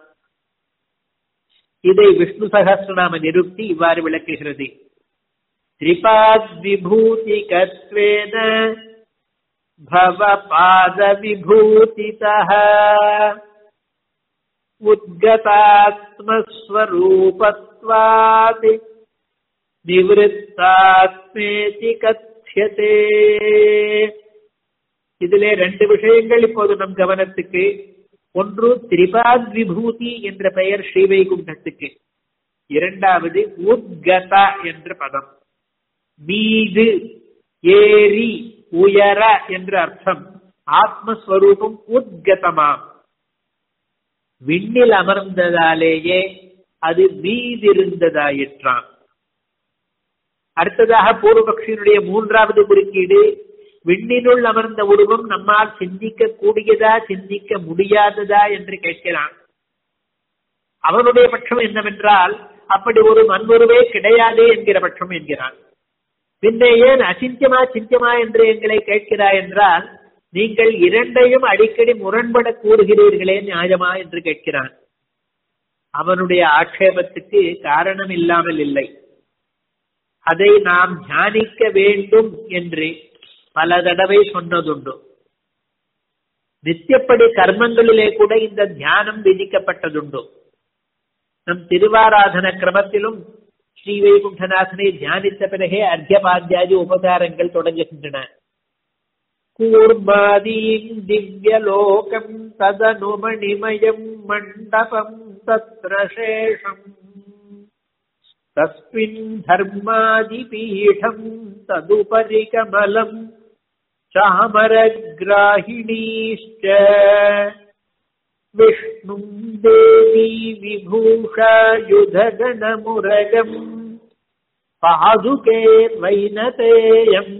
இதை விஷ்ணு சகசிரநாம நிருப்தி இவ்வாறு விளக்குகிறது त्रिपाद्विभूतिकत्वेन भवपादविभूतितः उद्गतात्मस्वरूपत्वात् நிவிருத்தாத்மேதி கத்தியதே இதிலே ரெண்டு விஷயங்கள் இப்போது நம் கவனத்துக்கு ஒன்று திரிபாத் விபூதி என்ற பெயர் ஸ்ரீவைகுண்டத்துக்கு இரண்டாவது உத்கதா என்ற பதம் மீது ஏறி உயர என்ற அர்த்தம் ஆத்மஸ்வரூபம் உத்கதமாம் விண்ணில் அமர்ந்ததாலேயே அது மீதிருந்ததாயிற்றாம் அடுத்ததாக பூர்வபக்ஷியினுடைய மூன்றாவது குறுக்கீடு விண்ணினுள் அமர்ந்த உருவம் நம்மால் சிந்திக்க கூடியதா சிந்திக்க முடியாததா என்று கேட்கிறான் அவனுடைய பட்சம் என்னவென்றால் அப்படி ஒரு மண்ணுருவே கிடையாது என்கிற பட்சம் என்கிறான் பின்னே ஏன் அசிந்தியமா சிந்தியமா என்று எங்களை கேட்கிறாய் என்றால் நீங்கள் இரண்டையும் அடிக்கடி முரண்பட கூறுகிறீர்களே நியாயமா என்று கேட்கிறான் அவனுடைய ஆட்சேபத்துக்கு காரணம் இல்லாமல் இல்லை அதை நாம் தியானிக்க வேண்டும் என்று பல தடவை சொன்னதுண்டு நித்தியப்படி கர்மங்களிலே கூட இந்த தியானம் விதிக்கப்பட்டதுண்டு நம் திருவாராதன கிரமத்திலும் ஸ்ரீ வைகுண்டநாதனை தியானித்த பிறகே அர்த்தியபாத்தியாதி உபகாரங்கள் தொடங்குகின்றன கூர்மாதீம் திவ்யலோகம் ததனுமணிமயம் மண்டபம் தத்ர சேஷம் தஸ்மின் தர்மாதிபீடம் ததுபரி கமலம் சாமரகிராகிணீஷ்ட விஷ்ணும் தேவி விபூஷாயுதகணமுரகம் பாதுகே வைனதேயம்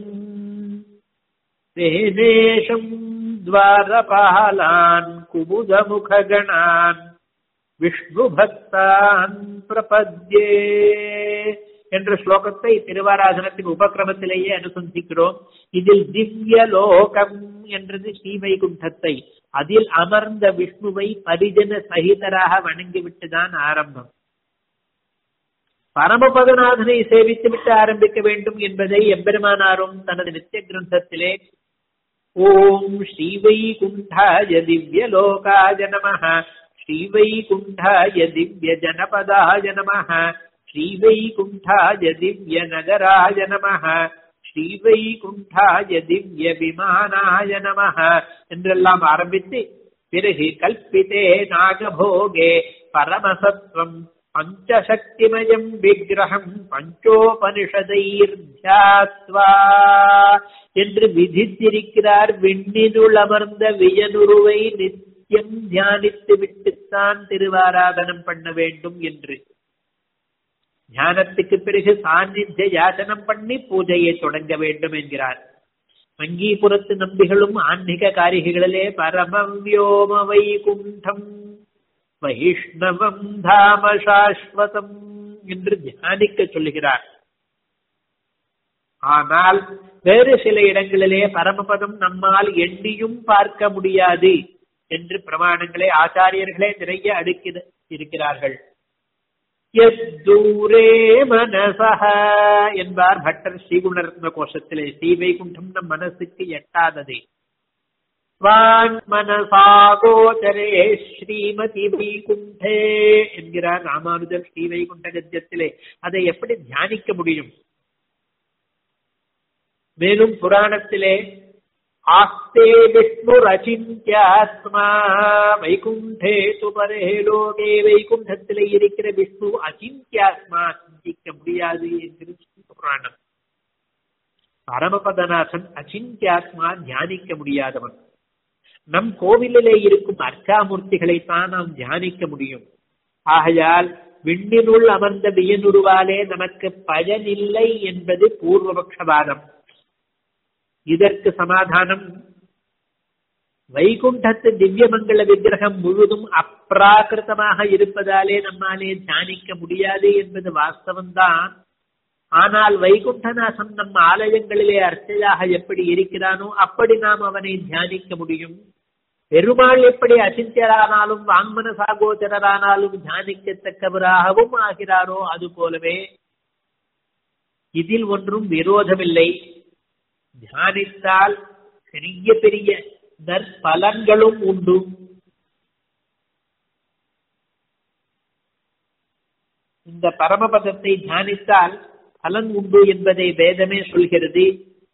தேனேஷம் द्वारपालान् कुमुदमुखगणान् விஷ்ணுபக்தான் பிரபத்யே என்ற ஸ்லோகத்தை திருவாராதனத்தின் உபக்கிரமத்திலேயே அனுசந்திக்கிறோம் இதில் திவ்ய லோகம் என்றது ஸ்ரீவைகுண்டத்தை அதில் அமர்ந்த விஷ்ணுவை பரிஜன சகிதராக வணங்கிவிட்டுதான் ஆரம்பம் பரமபதநாதனை சேவித்து விட்டு ஆரம்பிக்க வேண்டும் என்பதை எம்பெருமானாரும் தனது நித்திய கிரந்தத்திலே ஓம் ஸ்ரீவைகுண்டாய திவ்ய லோகாய நமः ஸ்ரீவைகுண்டாய திவ்ய ஜனபதாய நமः ஸ்ரீவைகுண்டாய திவ்ய நகராய நமः ஸ்ரீவைகுண்டாய திவ்ய விமானாய நமः என்றெல்லாம் ஆரம்பித்து பிறகு கல்பித்தே நாகபோகே பரமசத்வம் பஞ்சசக்திமயம் விக்கிரகம் பஞ்சோபனிஷதைர்த்தியாத்வா என்று விதித்திருக்கிறார் விண்ணினுள் அமர்ந்த வியனுருவை நித்தியம் தியானித்து விட்டுத்தான் திருவாராதனம் பண்ண வேண்டும் என்று ஞானத்துக்கு பிறகு சாநித்திய யாசனம் பண்ணி பூஜையை தொடங்க வேண்டும் என்கிறார் மங்கீபுரத்து நம்பிகளும் ஆன்மீக காரிகைகளிலே பரமம் வியோம வைகுண்டம் வைஷ்ணவம் தாம சாஸ்வதம் என்று தியானிக்க சொல்லுகிறார் ஆனால் வேறு சில இடங்களிலே பரமபதம் நம்மால் எண்ணியும் பார்க்க முடியாது என்று பிரமாணங்களே ஆச்சாரியர்களே நிறைய அடுக்கி இருக்கிறார்கள் எத்தூரே மனசக என்பார் பட்டர் ஸ்ரீகுணரத்ன கோஷத்திலே ஸ்ரீவைகுண்டம் நம் மனசுக்கு எட்டாததே வான் மனசாகோச்சரே ஸ்ரீமதி வைகுண்டே என்கிறார் ராமானுஜர் ஸ்ரீவைகுண்ட கத்தியத்திலே அதை எப்படி தியானிக்க முடியும் மேலும் புராணத்திலே ஆஸ்தே விஷ்ணு அச்சிந்தியாத்மா வைகுண்டே துபரே லோகே வைகுண்டத்திலே இருக்கிற விஷ்ணு அச்சிந்தியாத்மா சிந்திக்க முடியாது என்கிறது புராணம் பரமபதநாதன் அச்சிந்தியாத்மா தியானிக்க முடியாதவன் நம் கோவிலிலே இருக்கும் அர்ச்சாமூர்த்திகளை தான் நாம் தியானிக்க முடியும் ஆகையால் விண்ணினுள் அமர்ந்த வியனுருவாலே நமக்கு பயனில்லை என்பது பூர்வபக்ஷவாதம் இதற்கு சமாதானம் வைகுண்டத்து திவ்யமங்கள விக்கிரகம் முழுதும் அப்ராகிருதமாக இருப்பதாலே நம்மாலே தியானிக்க முடியாது என்பது வாஸ்தவம்தான் ஆனால் வைகுண்டநாசன் நம் ஆலயங்களிலே அர்ச்சையாக எப்படி இருக்கிறானோ அப்படி நாம் அவனை தியானிக்க முடியும் பெருமாள் எப்படி அசிந்தியரானாலும் வாங்மன சாகோச்சரரானாலும் தியானிக்கத்தக்கவராகவும் ஆகிறாரோ அது போலவே இதில் ஒன்றும் விரோதமில்லை தியானித்தால் பெரிய பெரிய நற்பலன்களும் உண்டு இந்த பரமபதத்தை தியானித்தால் பலன் உண்டு என்பதை வேதமே சொல்கிறது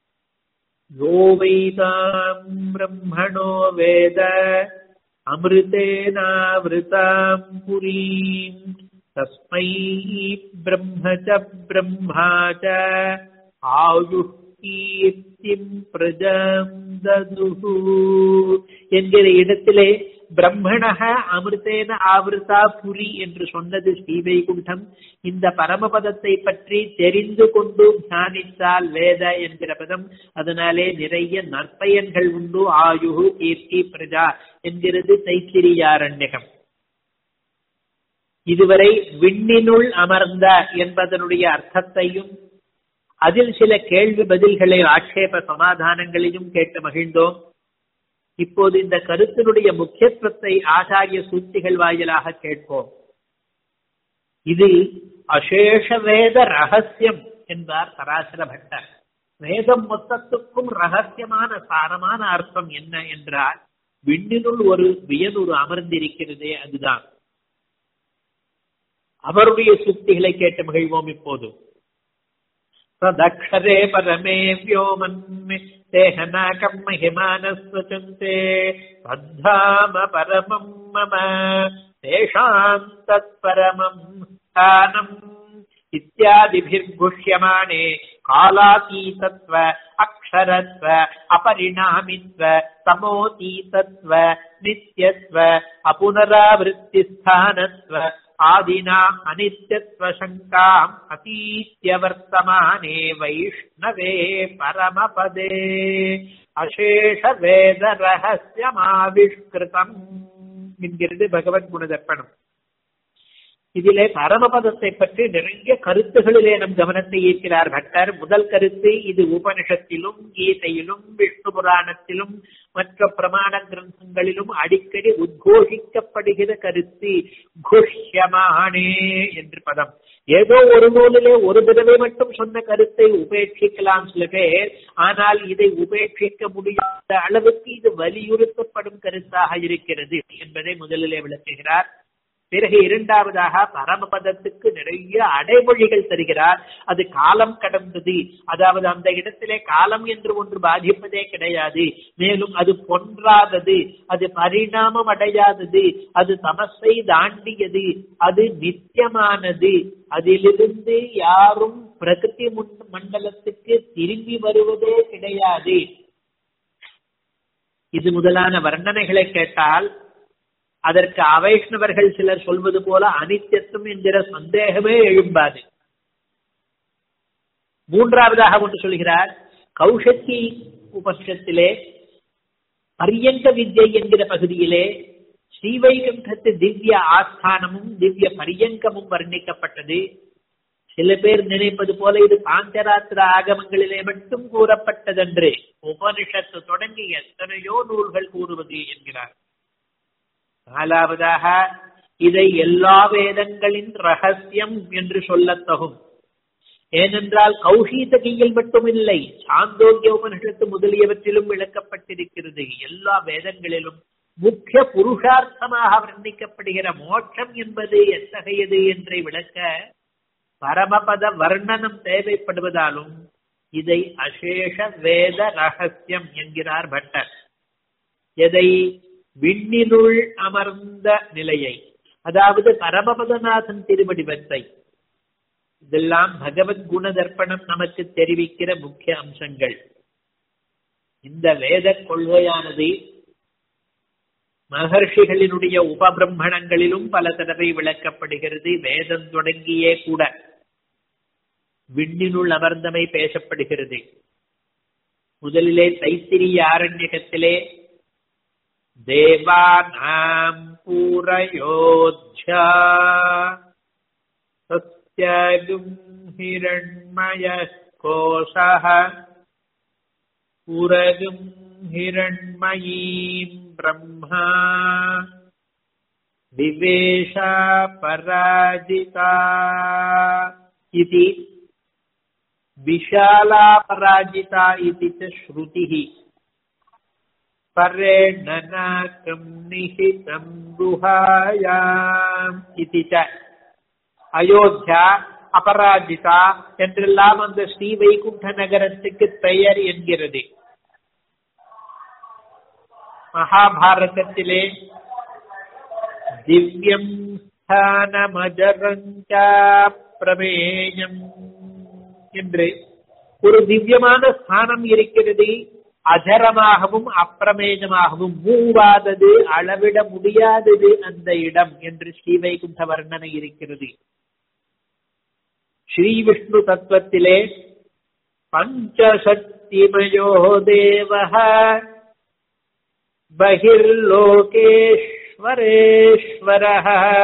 யோவைதாம் பிரம்மணோ வேத அமிர்தேனாவிருதாம் புரீம் தஸ்மை பிரம்ம ச பிரம்மா ச ஆயு கீர்த்திம் பிரஜம் ததுஹு என்கிற இடத்திலே பிரம்மணக அமிர்தேன ஆவிருதா புரி என்று சொன்னது ஸ்ரீவைகுண்டம் இந்த பரமபதத்தை பற்றி தெரிந்து கொண்டு தியானித்தால் வேத என்கிற பதம் அதனாலே நிறைய நற்பயன்கள் உண்டு ஆயுகு கீர்த்தி பிரஜா என்கிறது தைத்திரியாரண்யகம் இதுவரை விண்ணினுள் அமர்ந்த என்பதனுடைய அர்த்தத்தையும் அதில் சில கேள்வி பதில்களை ஆட்சேப சமாதானங்களையும் கேட்டு மகிழ்ந்தோம் இப்போது இந்த கருத்தினுடைய முக்கியத்துவத்தை ஆச்சாரிய சூத்திகள் வாயிலாக கேட்போம் இது அசேஷ வேத ரகசியம் என்பார் பராசர பட்டர் வேதம் மொத்தத்துக்கும் ரகசியமான சாரமான அர்த்தம் என்ன என்றால் விண்ணினுள் ஒரு வியனுரு அமர்ந்திருக்கிறதே அதுதான் அவருடைய சுத்திகளை கேட்டு மகிழ்வோம் இப்போது तदक्षरे परमे व्योमन् देहनाकम् महिमानस्वचन्ते तद्धाम परमम् मम तेषाम् तत्परमम् स्थानम् इत्यादिभिर्गुह्यमाणे कालातीतत्व अक्षरत्व अपरिणामित्व समोतीतत्व नित्यत्व अपुनरावृत्तिस्थानत्व आदिना अनित्यत्वशङ्काम् अतीत्य वर्तमाने वैष्णवे परमपदे அசேஷவேதரகசியமாவிஷ்கிருதம் என்கிறது பகவத் குணதர்ப்பணம் இதிலே பரமபதத்தை பற்றி நிறைய கருத்துகளிலே நம் கவனத்தை ஈர்க்கிறார் பட்டர் முதல் கருத்து இது உபனிஷத்திலும் கீதையிலும் விஷ்ணு புராணத்திலும் மற்ற பிரமாண கிரந்தங்களிலும் அடிக்கடி உத்கோஷிக்கப்படுகிற கருத்து குஷ்யமானே என்று பதம் ஏதோ ஒரு நூலிலே ஒரு தடவை மட்டும் சொன்ன கருத்தை உபேட்சிக்கலாம் சில பேர் ஆனால் இதை உபேட்சிக்க முடியாத அளவுக்கு இது வலியுறுத்தப்படும் கருத்தாக இருக்கிறது என்பதை முதலிலே விளக்குகிறார் பிறகு இரண்டாவதாக பரமபதத்துக்கு நிறைய அடைமொழிகள் தருகிறார் அது காலம் கடந்தது அதாவது அந்த இடத்திலே காலம் என்று ஒன்று பாதிப்பதே கிடையாது மேலும் அது பொன்றாதது அது பரிணாமம் அடையாதது அது தமசை தாண்டியது அது நித்தியமானது அதிலிருந்து யாரும் பிரகிருதி மண்டலத்துக்கு திரும்பி வருவதே கிடையாது இது முதலான வர்ணனைகளை கேட்டால் அதற்கு அவைஷ்ணவர்கள் சிலர் சொல்வது போல அனித்தியத்துவம் என்கிற சந்தேகமே எழும்பாது மூன்றாவதாக ஒன்று சொல்கிறார் கௌஷத்தி உபனிஷத்திலே பரியங்க வித்யை என்கிற பகுதியிலே ஸ்ரீவைகுண்டத்து திவ்ய ஆஸ்தானமும் திவ்ய பரியங்கமும் வர்ணிக்கப்பட்டது சில பேர் நினைப்பது போல இது பாஞ்சராத்திர ஆகமங்களிலே மட்டும் கூறப்பட்டதென்று உபனிஷத்து தொடங்கி எத்தனையோ நூல்கள் கூறுவது என்கிறார் நாலாவதாக இதை எல்லா வேதங்களின் ரகசியம் என்று சொல்லத்தகும் ஏனென்றால் கௌஷீதகியில் மட்டுமில்லை சாந்தோக்கிய உபனிஷத்து முதலியவற்றிலும் விளக்கப்பட்டிருக்கிறது எல்லா வேதங்களிலும் முக்கிய புருஷார்த்தமாக வர்ணிக்கப்படுகிற மோட்சம் என்பது எத்தகையது என்றை விளக்க பரமபத வர்ணனம் தேவைப்படுவதாலும் இதை அசேஷ வேத ரகசியம் என்கிறார் பட்டர் எதை விண்ணினுள் அமர்ந்த நிலையை அதாவது பரமபதநாதன் திருவடிவத்தை இதெல்லாம் பகவத் குண தர்ப்பணம் நமக்கு தெரிவிக்கிற முக்கிய அம்சங்கள் இந்த வேத கொள்கையானது மகர்ஷிகளினுடைய உபபிரம்மணங்களிலும் பல தடவை விளக்கப்படுகிறது வேதம் தொடங்கியே கூட விண்ணினுள் அமர்ந்தமை பேசப்படுகிறது முதலிலே தைத்திரிய ஆரண்யகத்திலே தேவானாம் பூரயோத்யா சத்யகும் ஹிரண்மய கோஷः புரகும் हिरण्मयीम् ब्रह्मा विवेशा पराजिता इति विशाला पराजिता इति च श्रुतिः परेण नाकम् निहितम् गुहायाम् इति च அயோத்தியா அபராஜிதா என்றெல்லாம் அந்த ஸ்ரீ வைகுண்ட நகரத்துக்கு பெயர் என்கிறது மகாபாரதத்திலே திவ்யம் ஸ்தானமஜரஞ்சா பிரமேயம் என்று ஒரு திவ்யமான ஸ்தானம் இருக்கிறது அஜரமாகவும் அப்பிரமேயமாகவும் மூவாதது அளவிட முடியாதது அந்த இடம் என்று ஸ்ரீவைகுண்ட வர்ணனை இருக்கிறது ஸ்ரீ விஷ்ணு தத்துவத்திலே பஞ்சசக்திமயோ தேவः बहिर्लोकेश्वरेश्वरः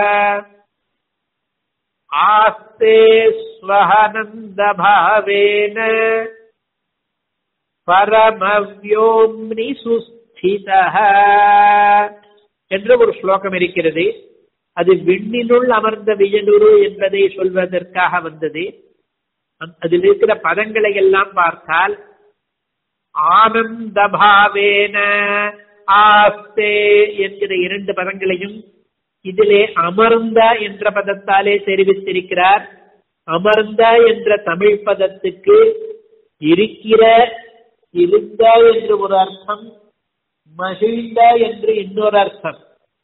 आस्ते स्वहनन्दभावेन பரமவ்யோம்னி சுஸ்திதः என்ற ஒரு ஸ்லோகம் இருக்கிறது அது விண்ணினுள் அமர்ந்த வியனுரு என்பதை சொல்வதற்காக வந்தது அதில் இருக்கிற பதங்களை எல்லாம் பார்த்தால் ஆனந்தபாவேன ஆஸ்தே என்கிற இரண்டு பதங்களையும் இதிலே அமர்ந்த என்ற பதத்தாலே தெரிவித்திருக்கிறார் அமர்ந்த என்ற தமிழ் பதத்துக்கு இருக்கிற இருந்த என்று ஒரு அர்த்தம் மகிழ்ந்த என்று இன்னொரு அர்த்தம்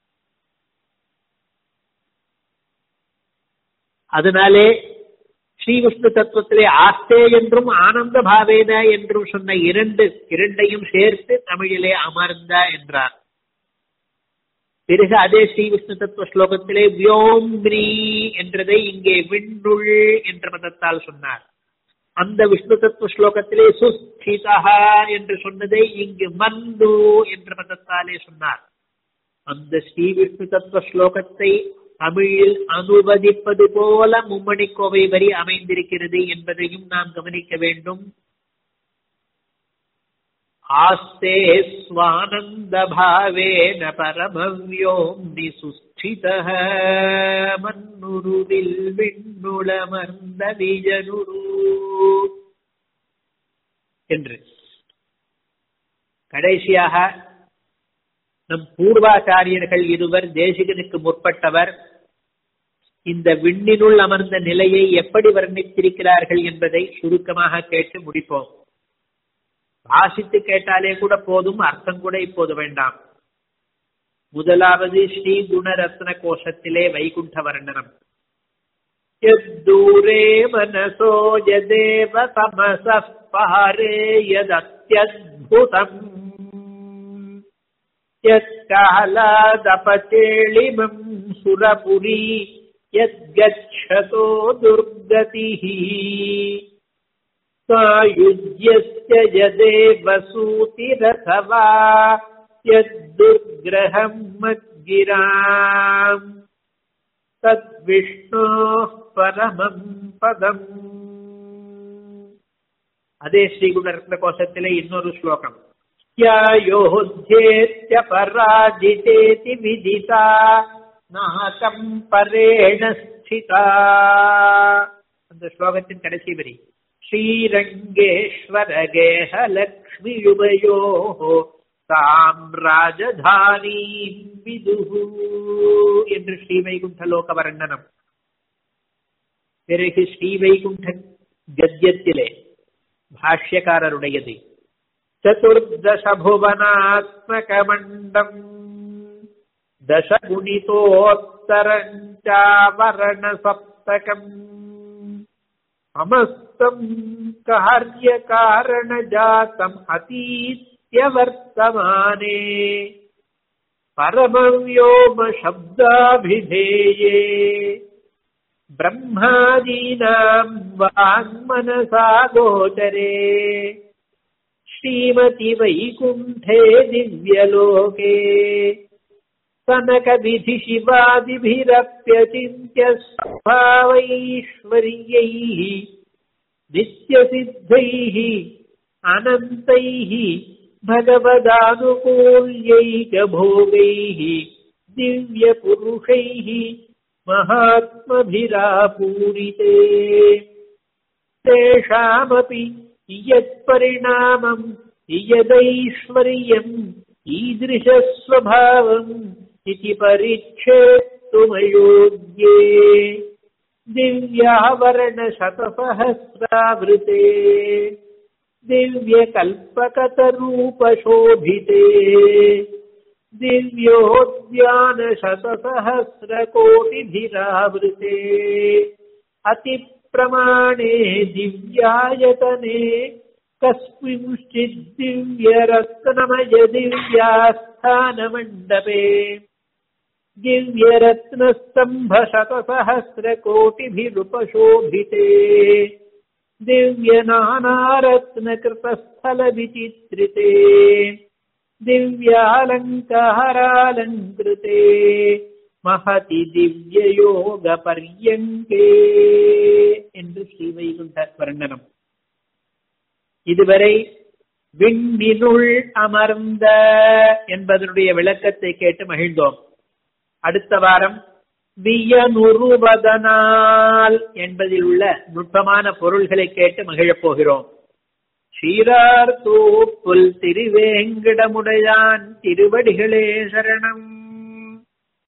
அதனாலே ஸ்ரீ விஷ்ணு தத்துவத்திலே ஆஸ்தே என்றும் ஆனந்த பாவேன என்றும் சொன்ன இரண்டு இரண்டையும் சேர்த்து தமிழிலே அமர்ந்த என்றார் பிறகு அதே ஸ்ரீ விஷ்ணு தத்துவ ஸ்லோகத்திலே வியோம்னி என்றதை இங்கே விண்ணுள் என்ற பதத்தால் சொன்னார் அந்த விஷ்ணு தத்துவ ஸ்லோகத்திலே சுஸ்திதா என்று சொன்னதை இங்கு மந்து என்ற பதத்தாலே சொன்னார் அந்த ஸ்ரீ விஷ்ணு தத்துவ ஸ்லோகத்தை தமிழில் அனுவதிப்பது போல மும்மணிக்கோவை வரி அமைந்திருக்கிறது என்பதையும் நாம் கவனிக்க வேண்டும் ஆஸ்தே ஸ்வானந்த பாவேன பரமவ்யோம்னி சுஸ்திதः மன்னுருவில் விண்ணுளமர்ந்த விஜனுரு என்று கடைசியாக நம் பூர்வாச்சாரியர்கள் இருவர் தேசிகனுக்கு முற்பட்டவர் இந்த விண்ணினுள் அமர்ந்த நிலையை எப்படி வர்ணித்திருக்கிறார்கள் என்பதை சுருக்கமாக கேட்டு முடிப்போம் வாசித்து கேட்டாலே கூட போதும் அர்த்தம் கூட இப்போது வேண்டாம் முதலாவது ஸ்ரீ குணரத்ன கோஷத்திலே வைகுண்ட வர்ணனம் யூரே மனசோ யதேவ தமசः பாரே யதத்யத்புதம் यत्कालादपचेळिमम् सुरपुरी यद्गच्छतो दुर्गतिः सायुज्यस्य यदेव सूतिरथवा यद्दुर्ग्रहम् मद्गिराम् तद्विष्णोः परमम् पदम् அதே ஸ்ரீகுணரத்ன கோஷத்திலே இன்னொரு ஸ்லோகம் யோத்தியேத்ய பராஜிதேதி விதிதா நாகம் பரேண ஸ்திதா அந்த ஸ்லோகத்தின் கடைசி வரி ஸ்ரீரங்கேஸ்வர கேஹ லக்ஷ்மி யுபயோ தாம் ராஜதானீம் விதுஹு என்று ஸ்ரீவைகுண்ட லோக வர்ணனம் பிறகு ஸ்ரீவைகுண்ட கத்தியத்திலே பாஷ்யக்காரருடையது चतुर्दशभुवनात्मकमण्डम् दशगुणितोत्तरञ्चावरणसप्तकम् समस्तम् कार्यकारणजातम् अतीत्यवर्तमाने परमव्योमशब्दाभिधेये ब्रह्मादीनाम् वाङ्मनसा गोचरे श्रीमति वैकुण्ठे दिव्यलोके कनकविधिशिवादिभिरप्यचिन्त्य स्वभावैश्वर्यैः नित्यसिद्धैः अनन्तैः भगवदानुकूल्यैकभोगैः दिव्यपुरुषैः महात्मभिरापूरिते तेषामपि यत्परिणामम् यदैश्वर्यम् ईदृशस्वभावम् इति परिच्छेत्तुमयोग्ये दिव्यावरणशतसहस्रावृते दिव्यकल्पकतरूपशोभिते दिव्योद्यानशतसहस्रकोटिभिरावृते अतिप्रमाणे दिव्यायतने कस्मिंश्चित् दिव्यरत्नमय दिव्यास्थानमण्डपे दिव्यरत्नस्तम्भशतसहस्रकोटिभिरुपशोभिते दिव्यनानारत्नकृतस्थलविचित्रिते दिव्यालङ्कारालङ्कृते மகதி திவ்ய யோக பர்யங்கே என்று ஸ்ரீவைகுண்ட வர்ணனம் இதுவரை விண்ணினுள் அமர்ந்த என்பதனுடைய விளக்கத்தை கேட்டு மகிழ்ந்தோம் அடுத்த வாரம் வியனுருவதனால் என்பதில் உள்ள நுட்பமான பொருள்களை கேட்டு மகிழப் போகிறோம் சீரார் தூப்புல் திருவேங்கிடமுடையான் திருவடிகளே சரணம்